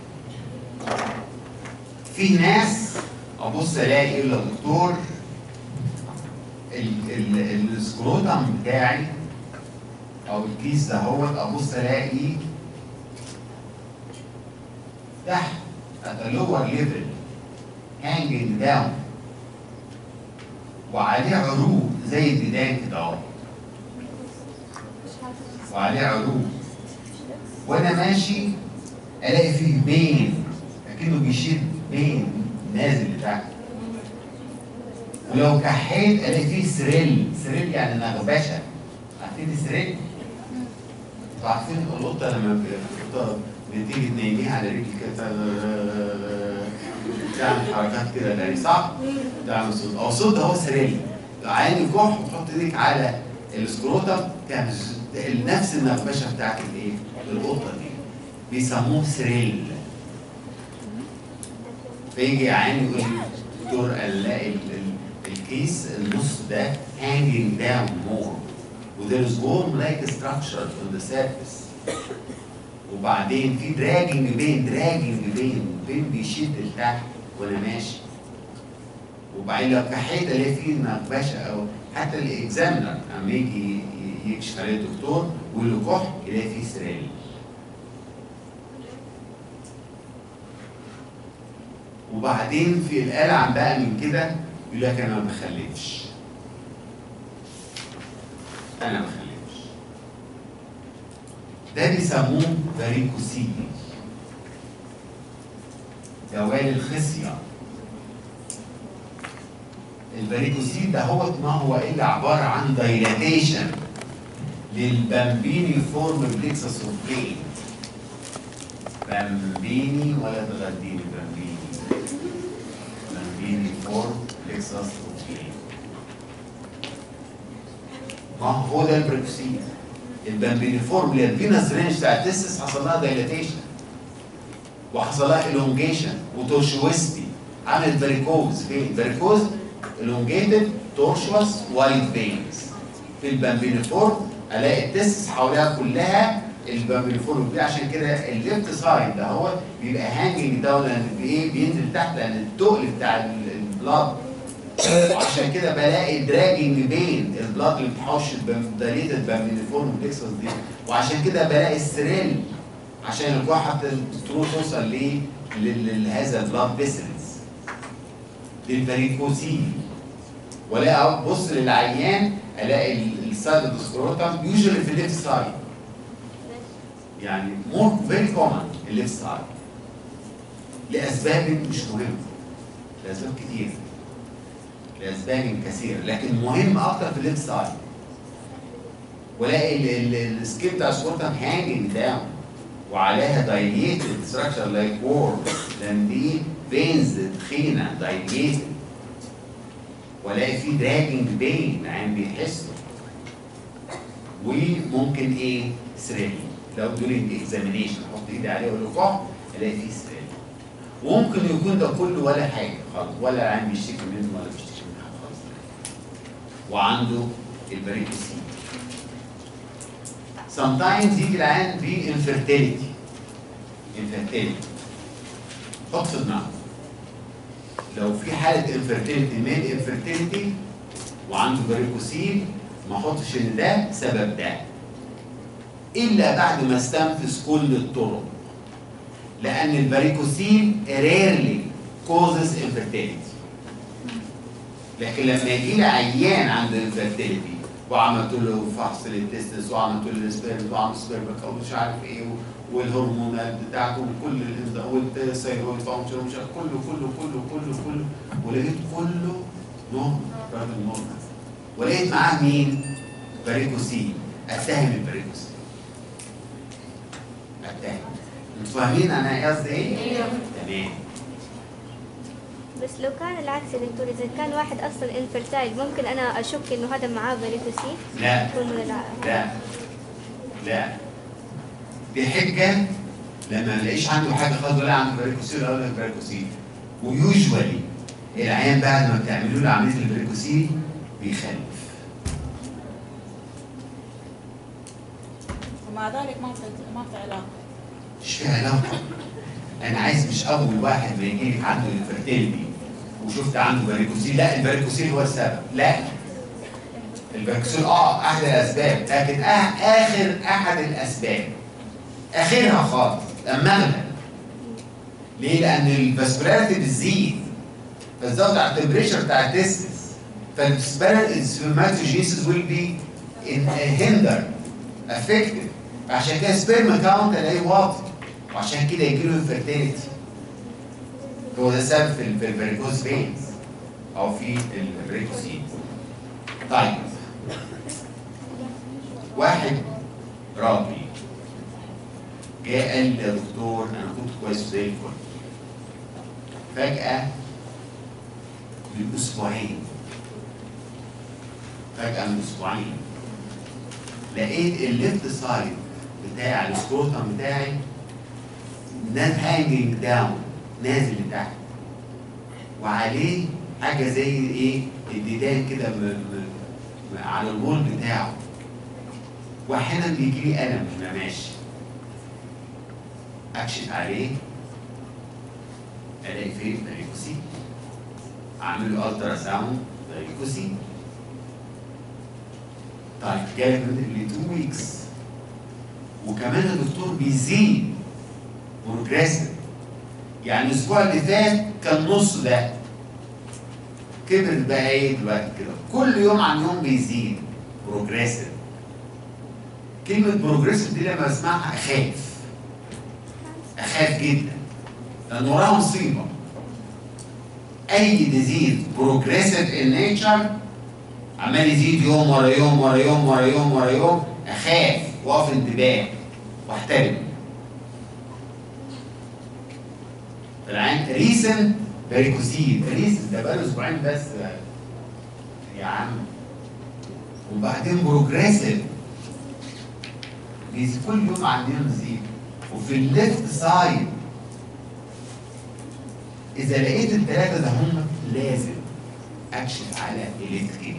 Speaker 1: في ناس ابص الاقي الا دكتور ال- ال- السكروتم بتاعي او الكيس ده هو ابص الاقي تحت at a lower level hanging down وعليه عروق زي الديدان كده اهو وعليه عروق وانا ماشي الاقي فيه بين اكنه بيشد بين نازل لتحت ولو كحيت الاقي فيه سريل سريل يعني نغبشه عارفين السريل؟ انتوا عارفين القطه لما ب- القطه بتيجي تنيميها على رجل كده تعمل حركات كده ده صح؟ تعمل صوت او صوت ده هو سريل عيني كح وتحط ايديك على السكروتم تعمل نفس النغبشه بتاعت الايه؟ القطه دي بيسموه سريل فيجي عيني يقول لي دكتور الاقي ال- ال- الكيس النص ده hanging down more و there is worm like structure on the surface وبعدين في دراجنج بين دراجنج بين بين بيشد لتحت وانا ماشي وبعدين لو كحيت الاقي فيه نقبشه او حتى الاكزامنر اما يجي ي- يكشف عليه الدكتور ويقول له كح يلاقي فيه سريل وبعدين في القلعن بقى من كده يقول لك انا ما بخلفش انا ما بخلفش ده بيسموه فاريكوسيل دوال الخصيه الفاريكوسيل ده هو ما هو الا عباره عن دايلاتيشن للبامبيني فورم بليكسس اوف بين بامبيني ولا تغديني بامبيني بامبيني فورم بليكسس اوف بين ما هو ده البريكوسيل البامبيني فورم اللي هي الفينس رينج بتاع التستس حصل لها دايلاتيشن وحصل لها الونجيشن وتورشوستي عملت فاريكوز فين فاريكوز elongated tortuous wide veins في البامبينيفورم الاقي التستس حواليها كلها البامبينيفورم دي عشان كده الليفت سايد ده هو بيبقى هانجنج داون لان ايه بينزل تحت لان التقل بتاع ال- البلاد وعشان كده بلاقي دراجنج بين البلاد اللي بتحوش الدايليتد بامبينيفورم بليكسس دي وعشان كده بلاقي السريل عشان الكحه تروح توصل ليه لل- لهذا البلاد فيسلز للفاريكوزيل ولا ابص للعيان الاقي السايد اوف سكروتم يوجوالي في الليفت سايد يعني مور فيري كومن الليفت سايد لاسباب مش مهمه لاسباب كتير لاسباب كثيره لكن مهم اكتر في الليفت سايد والاقي ال- ال- السكيب بتاع السكروتم هانجنج داون وعليها دايليتد ستراكشر لايك وور لان دي فينز تخينه دايليتد والاقي في دراجنج بين عين بيحسوا وممكن ايه سريل لو دورينج اكزامينيشن احط ايدي عليه واقول له كح الاقي فيه سريل وممكن يكون ده كله ولا حاجه خالص ولا العين بيشتكي منه ولا بيشتكي منها خالص وعنده البريكوسين sometimes يجي العين بانفيرتيليتي انفيرتيليتي حط في دماغك لو في حاله انفيرتيليتي ميل انفيرتيليتي وعنده فاريكوسيل ما احطش ان ده سبب ده الا بعد ما استنفذ كل الطرق لان الفاريكوسيل ريرلي كوزز انفيرتيليتي لكن لما يجي لي عيان عنده انفيرتيليتي وعملت له فحص للتستس وعملت له السبيرم وعملت سبيرم ومش عارف ايه والهرمونات بتاعته وكل والثيرويد فانكشن ومش عارف كله كله كله كله كله ولقيت كله نورمال راجل نورمال ولقيت معاه مين؟ باريكوسين اتهم الباريكوسين اتهم انتوا فاهمين انا قصدي ايه؟ تمام
Speaker 2: بس لو كان العكس يا دكتور اذا كان واحد اصلا انفرتايل ممكن انا اشك انه هذا معاه فاريكوسين
Speaker 1: لا
Speaker 2: يكون من الع...
Speaker 1: لا لا دي حجه لما ما الاقيش عنده حاجه خالص ولا عنده باريكوسيل ولا عنده باريكوسيل ويوجوالي العيان بعد ما بتعملوا له عمليه الباريكوسيل بيخلف
Speaker 3: ومع ذلك ما في ما في علاقة
Speaker 1: مش في علاقه انا عايز مش اول واحد ما يجي لك عنده الفرتيلتي وشفت عنده باريكوسيل لا الباريكوسيل هو السبب لا الباريكوسيل اه احد الاسباب لكن آه اخر احد الاسباب اخرها خالص لما اغلب ليه؟ لان الفاسكولاريتي بتزيد فالزود على التمبريتشر بتاع التستس فالسبرماتوجينيسيس ويل بي هندر افكتد عشان كده سبيرما كاونت الاقيه واطي وعشان كده يجي له انفيرتيليتي هو ده السبب في ال- في الفاريكوز فينز او في البريكوسين طيب واحد راجل جاء قال لي يا دكتور انا كنت كويس زي الفل فجأة من اسبوعين فجأة من اسبوعين لقيت الليفت سايد بتاع السكروتم بتاعي ناز هانجنج داون نازل لتحت وعليه حاجه زي ايه الديدان كده م- م- م- على الوول بتاعه واحيانا بيجي لي الم وانا ماشي اكشف عليه الاقي فين فاريكوسي اعمل له الترا ساوند فاريكوسي طيب جالي من 2 ويكس وكمان الدكتور بيزيد بروجريسيف يعني الاسبوع اللي فات كان نص ده كبر بقى ايه دلوقتي كده كل يوم عن يوم بيزيد بروجريسيف كلمة بروجريسيف دي لما بسمعها اخاف اخاف جدا لان وراها مصيبة اي ديزيز بروجريسيف ان نيتشر عمال يزيد يوم ورا يوم ورا يوم ورا يوم ورا يوم اخاف واقف انتباه واحترم العين ريسن فاريكوسيد ريسن ده بقاله اسبوعين بس يا عم وبعدين بروجريسيف بيزيد كل يوم عندنا بيزيد وفي الليفت سايد اذا لقيت الثلاثه ده هم لازم اكشف على الليفت كيدني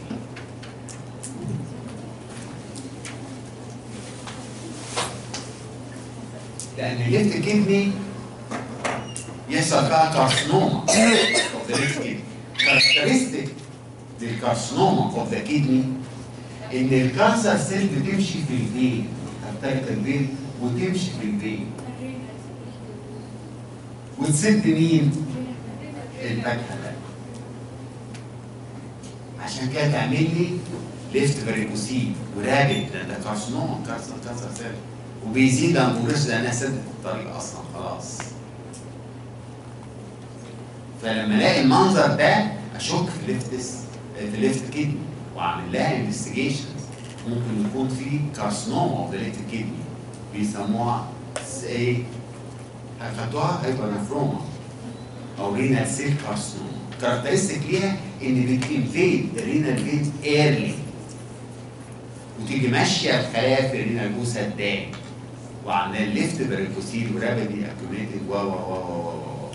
Speaker 1: لان الليفت كيدني يحصل فيها كارسنوما اوف ذا ليفت كيدني كاركترستيك للكارسنوما اوف ذا كيدني ان الكانسر سيل بتمشي في الفين تخترق الفين وتمشي في الفين وتسد مين؟ الفتحه ده عشان كده تعمل لي ليفت فاريكوسين ورابط لان ده كارسنوما كانسر كانسر سيل وبيزيد عن بروجريس لانها سدت الطريق اصلا خلاص فلما الاقي المنظر ده اشك في ليفتس في ليفت كيدني واعمل لها انفستيجيشنز ممكن يكون في كارسنوما اوف ذا ليفت كيدني بيسموها س- ايه خدتوها هايبرنفروما او رينال سيل كارسنوما كاركترستيك ليها ان بتنفيد الرينال فين ايرلي وتيجي ماشيه الخلايا في الرينال جو سدان وعندنا الليفت بريكوسيل ورابيدي اكيوميتد و و و و و و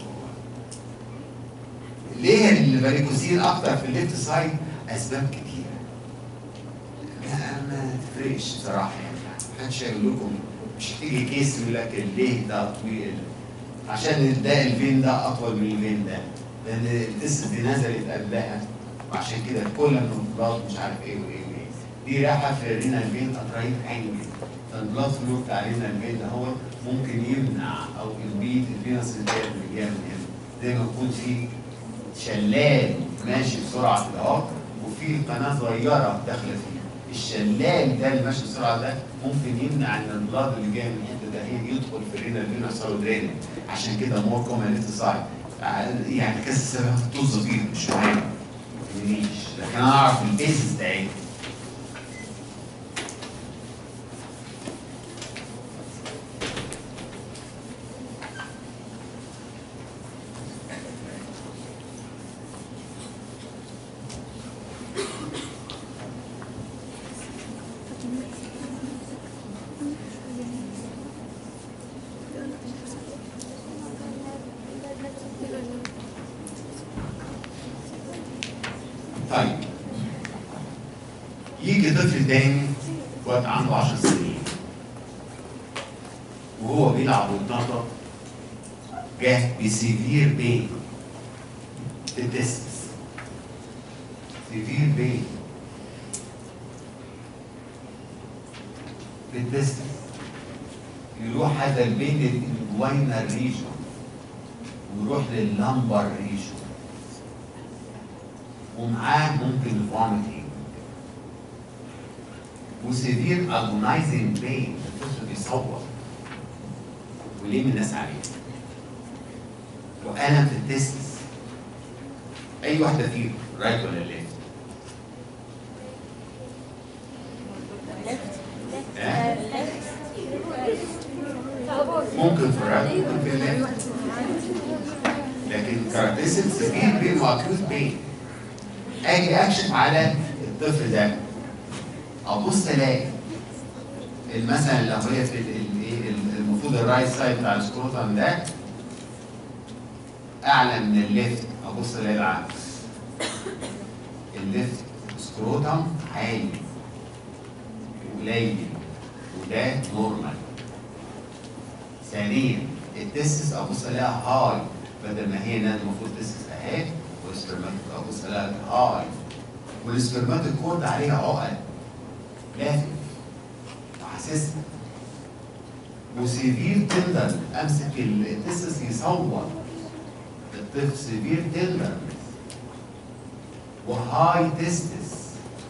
Speaker 1: ليه الفاريكوسين اكتر في الليفت سايد اسباب كتيره ما, ما تفرقش بصراحه يعني محدش هيقول لكم مش هتيجي كيس يقول لك ليه ده طويل عشان ده الفين ده اطول من الفين ده لان التست دي نزلت قبلها وعشان كده كل من البلاط مش عارف ايه وايه وايه دي رايحه في رينا الفين قطرين عيني فالبلاط فلو بتاع رينا الفين ده هو ممكن يمنع او يبيد الفينس اللي جايه من هنا زي ما يكون في شلال ماشي بسرعه كده اهو وفي قناه صغيره داخله فيه الشلال ده اللي ماشي بسرعه ده ممكن يمنع ان البلاد اللي جاي من الحته ده هي يدخل في الرينا الفين يحصل له درينج عشان كده مور كومن سايد يعني كذا سبب طز فيه مش مهم مفيش لكن انا اعرف البيزنس بتاعتها طيب يجي طفل تاني وقت عنده 10 سنين وهو بيلعب ويتنطط جه بسيفير بين في الديسكس سيفير بين في الديسكس يروح هذا البين للجوينر ريجون ويروح لللمبر ريجون ومعاه ممكن فوميتنج وسيفير اجونايزنج بين الطفل بيصور وليه من الناس عليه والم في التستس اي واحده فيهم رايت ولا ليفت ممكن في الرايت ممكن في الليفت لكن كاركترستيك سيفير بين واكيوت بين اجي اكشف على الطفل ده ابص الاقي مثلا لو هي في ال- ال- ايه ال- المفروض الرايت سايد بتاع السكروتم ده اعلى من الليفت ابص الاقي العكس الليفت سكروتم عالي قليل وده نورمال ثانيا التستس ابص الاقيها هاي بدل ما هي هنا المفروض تستس اهي والسبرماتيك ابص الاقيها هاي والسبرماتيك كورد عليها عقد لافف وحاسسها وسيفير تندر امسك التستس يصور الطفل سيفير تندر وهاي تستس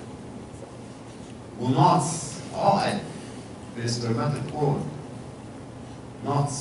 Speaker 1: ونقص عقد في السبرماتيك كورد نقص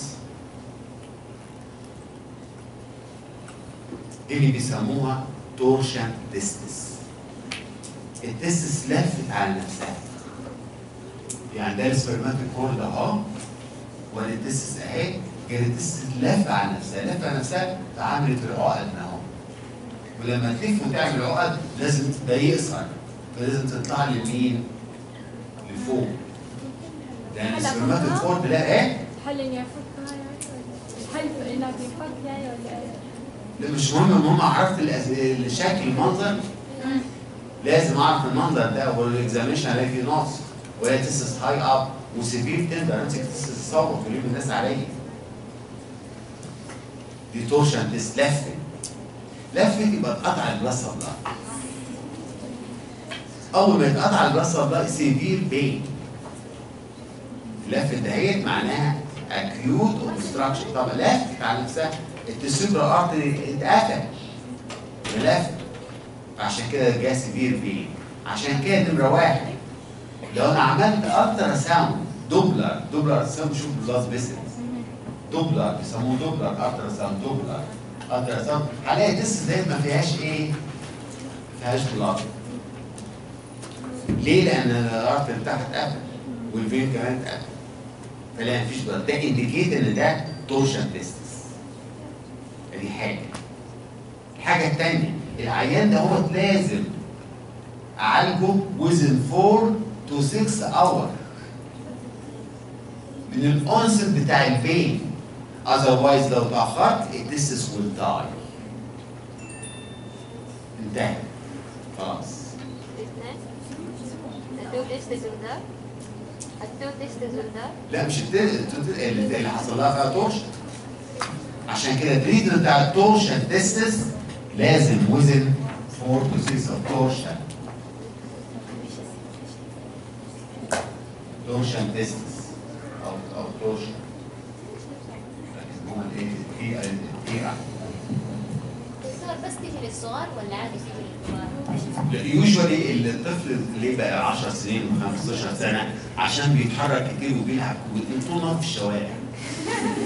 Speaker 1: دي اللي بيسموها تورشن تستس التستس لفت على نفسها يعني ده السبرماتيك كورد اهو وادي التستس اهي كانت التستس لفه على نفسها لفه على نفسها فعملت العقد اهو ولما تلف وتعمل عقد لازم ده يقصر فلازم تطلع لمين؟ لفوق لان السبرماتيك كورد لا ايه؟
Speaker 4: الحل اني افكها يعني الحل في انها تنفك يعني ولا ايه؟
Speaker 1: لا مش مهم المهم عرفت الأس- الشكل المنظر لازم اعرف المنظر ده والاكزاميشن الاقي فيه نقص وهي تسس هاي اب وسيفير تندر امسك تسس تصور تقول الناس عليا دي تورشن تس لفت لفت يبقى اتقطع البلاد سبلاي اول ما يتقطع البلاد سبلاي سيفير بين لفت دهيت معناها اكيوت اوبستراكشن طبعا لفت على نفسها التسيبرا ارتري اتقفل ملف عشان كده جه سيفير بين عشان كده نمره واحد لو انا عملت الترا ساوند دوبلر دوبلر ساوند شوف بلاد فيسلز دوبلر بيسموه دوبلر الترا ساوند دوبلر الترا ساوند هلاقي الدس ديت ما فيهاش ايه؟ ما فيهاش بلاد ليه؟ لان الارتر بتاعها اتقفل والفين كمان اتقفل فلا مفيش بلاد ده انديكيت ان ده تورشن تيستس دي حاجه الحاجه الثانيه العيان ده هو لازم اعالجه within 4 to 6 اور من الانسل بتاع البين otherwise لو تاخرت التستس will die انتهى خلاص
Speaker 2: التو تيستز ده التو تيستز ده
Speaker 1: لا مش الت- الت- اللي اللي حصل لها فيها تورشن عشان كده التريتمنت بتاع التورشن تيستس لازم وزن 4 to 6 of تورشن تورشن تيستس او او تورشن هو الايه ايه ايه
Speaker 5: الصور بس تيجي للصغار ولا عادي تيجي للكبار؟
Speaker 1: يوجوالي الطفل ليه بقى 10 سنين و15 سنه عشان بيتحرك كتير وبيلعب طول نهار في الشوارع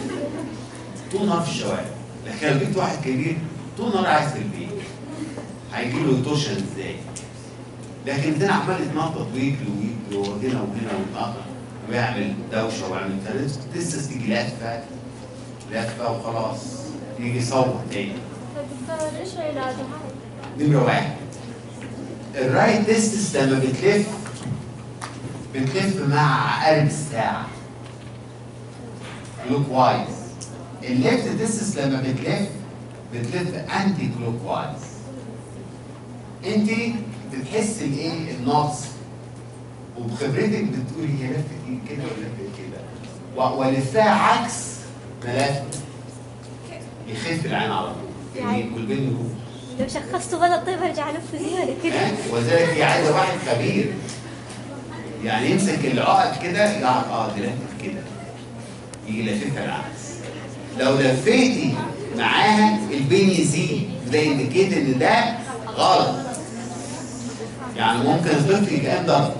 Speaker 1: طول نهار في الشوارع لكن لو جبت واحد كبير طول نهار قاعد في البيت هيجي له توشن ازاي لكن ده عمال يتنطط ويجري ويجري وهنا وهنا ويتنطط ويعمل دوشه ويعمل تنس تسس تيجي لفه لفه وخلاص يجي يصور تاني
Speaker 2: دكتور ايش علاجه؟
Speaker 1: نمرة واحد الرايت تستس لما بتلف بتلف مع عقارب الساعة كلوك وايز الليفت تستس لما بتلف بتلف انتي كلوك وايز انت بتحس الايه النقص وبخبرتك بتقولي هي لفت ايه كده ولا لفت كده و- والفها عكس ما لفت يخف العين على طول
Speaker 2: يعني-
Speaker 1: والبين يروح
Speaker 2: لو شخصته غلط طيب هرجع الف زياده كده
Speaker 1: ها؟ وذلك هي عايزه واحد خبير يعني يمسك العقد كده يعرف اه دي لفت كده يجي لففها العكس لو لفيتي معاها البين يزيد ده انديكيت ان ده غلط يعني ممكن الطفل يبقى ضرب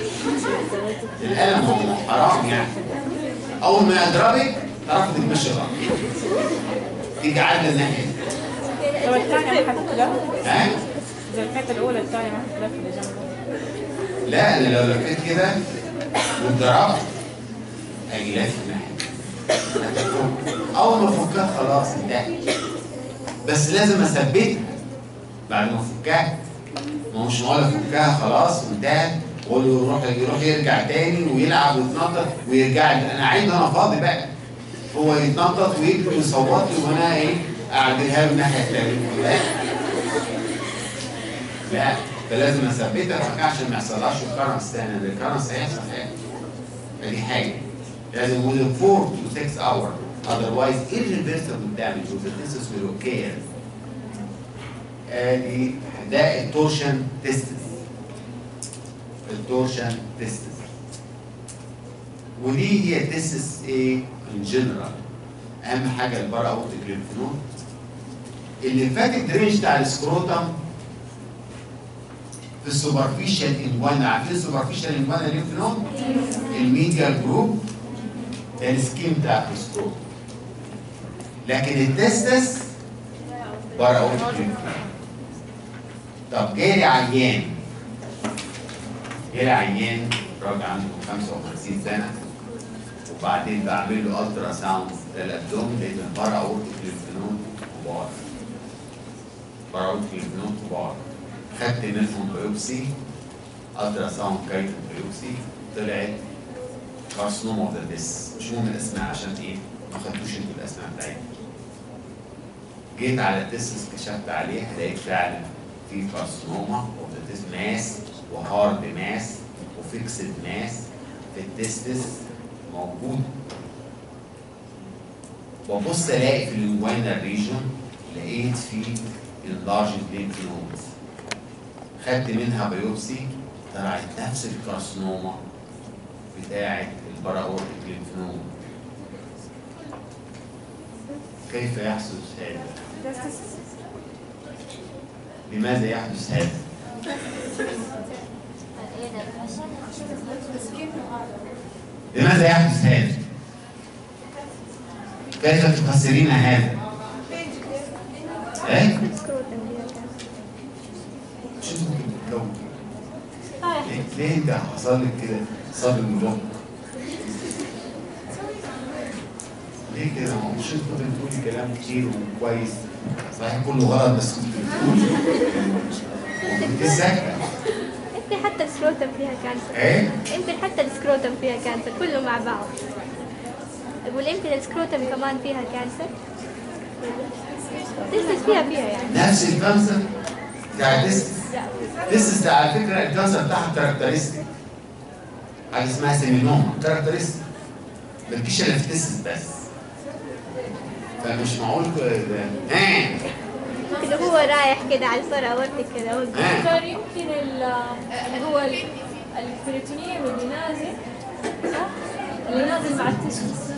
Speaker 1: القلم هو حرام يعني اول ما يضربك تعرف تتمشي غلط تيجي عادله الناحيه دي.
Speaker 4: لو الثانية ما حتتلف
Speaker 1: ها
Speaker 4: إذا الحتة الأولى الثانية ما حتتلف اللي جنبها
Speaker 1: لا انا لو لفيت كده واتضربت هيجي لافف ناحيه هتفك. اول ما افكها خلاص انتهت بس لازم اثبتها بعد ما افكها ما هو مش معقول افكها خلاص وانتهت واقول له يروح يروح يرجع تاني ويلعب ويتنطط ويرجع لي انا عايز انا فاضي بقى هو يتنطط ويجري ويصوت لي وانا ايه اعدلها له الناحيه الثانيه لا لا فلازم اثبتها فكده عشان ما يحصلهاش الكرنس تاني لان الكرنس هيحصل حاجه فدي حاجه لازم within 4 to 6 hours otherwise irreversible damage of the testis will occur ادي ده التورشن تيستس التورشن تيستس ودي هي تيستس ايه ان جنرال اهم حاجه البارا اوتيك ليمفنود اللي فاتت درينج بتاع السكروتم في السوبرفيشال انوانا عارفين السوبرفيشال انوانا ليمف نود الميديال جروب ده السكيم بتاع السكروتم لكن التستس بره اوتيك ليمف نود طب جالي عيان جالي عيان راجل عنده 55 سنه وبعدين بعمل له الترا ساوند للابدومن لقيت البارا اورتيك ليمفنود كبار بارا اورتيك ليمفنود كبار خدت منهم بيوبسي الترا ساوند كايتن بيوبسي طلعت كارسنوم اوف ذا ديس مش مهم الاسماء عشان ايه ما خدتوش انتوا الاسماء بتاعتها جيت على التستس كشفت عليه لقيت فعلا في كارسنوما اوف ذا ديس ماس وهارد ماس وفيكسد ماس في التستس موجود وابص الاقي في الانجوينال ريجون لقيت فيه enlarged lymph nodes خدت منها بيوبسي طلعت نفس الكارسنوما بتاعت البراورتيك lymph node كيف يحدث هذا؟ لماذا يحدث هذا؟ لماذا يحدث هذا؟ كيف تفسرين هذا؟ ايه؟
Speaker 2: سكروتم كده كان.
Speaker 1: شو ممكن تتكون؟ ليه- ليه انت حصل لك كده صدر ملوك؟ ليه كده؟ ما هو مش انت كنت بتقولي كلام كتير وكويس صحيح كله غلط بس كنت بتقولي وكنت ساكته
Speaker 2: يمكن حتى السكروتم فيها كانسر
Speaker 1: ايه؟
Speaker 2: يمكن حتى السكروتم فيها كانسر كله مع بعض اقول يمكن السكروتم كمان فيها كانسر تسلس فيها فيها يعني
Speaker 1: نفس الكانسر بتاع التستس التستس ده على فكره الكانسر بتاعها كاركترستيك حاجه اسمها سيمينوما كاركترستيك مالكيش الا في التستس بس فمش معقول كده ها
Speaker 2: كده هو رايح كده على الفرع ورتك كده هو
Speaker 1: ها
Speaker 4: دكتور يمكن ال- هو ال- البروتينيوم اللي نازل صح؟ اللي نازل مع التشخيص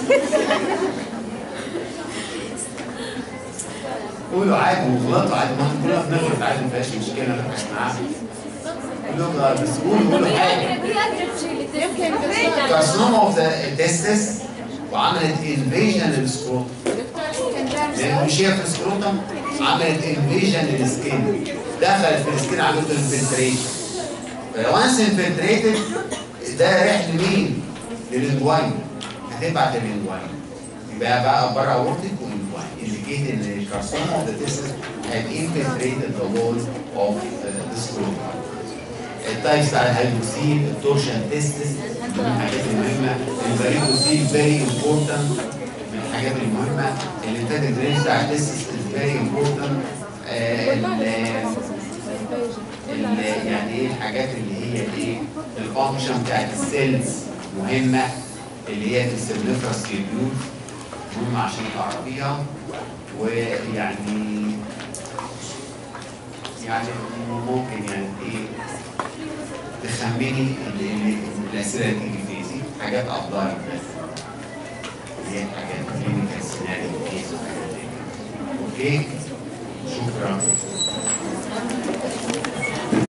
Speaker 1: قولوا عادي وغلطوا عادي ما احنا كلنا بنغلط عادي ما فيهاش مشكله ما فيهاش معاها قولوا غلط، بس قولوا قولوا حاجه
Speaker 4: هي أقرب شيء للتشخيص
Speaker 1: كارسنوما اوف ذا التستس وعملت انفيجن للسكروتم
Speaker 3: دكتور كان
Speaker 1: لان مش هي في السكروتم عملت انفيجن للسكين دخلت في السكين عملت انفلتريشن وانس انفلتريتد ده رايح لمين؟ للانجوين هتبعت للانجوين يبقى بقى بره اورتيك وانجوين indicate ان الكارسوما اوف ذا تيستس had infiltrated the wall of uh, the scrotum. التايبس بتاع الهيدروسيل التورشن تيستس من الحاجات المهمه الفاريكوسيل فيري امبورتنت من الحاجات المهمه الانتاج رينج بتاع التيستس فيري امبورتنت يعني ايه الحاجات اللي هي ايه الفانكشن بتاعت السيلز مهمه اللي هي السيلفرس تيبيول مهمه عشان تعرفيها ويعني يعني ممكن يعني ايه تخمني ال- ال- الاسئله اللي تيجي في دي حاجات افضل بس اللي هي حاجات كلينيكال سيناريو كيس وحاجات زي كده. اوكي شكرا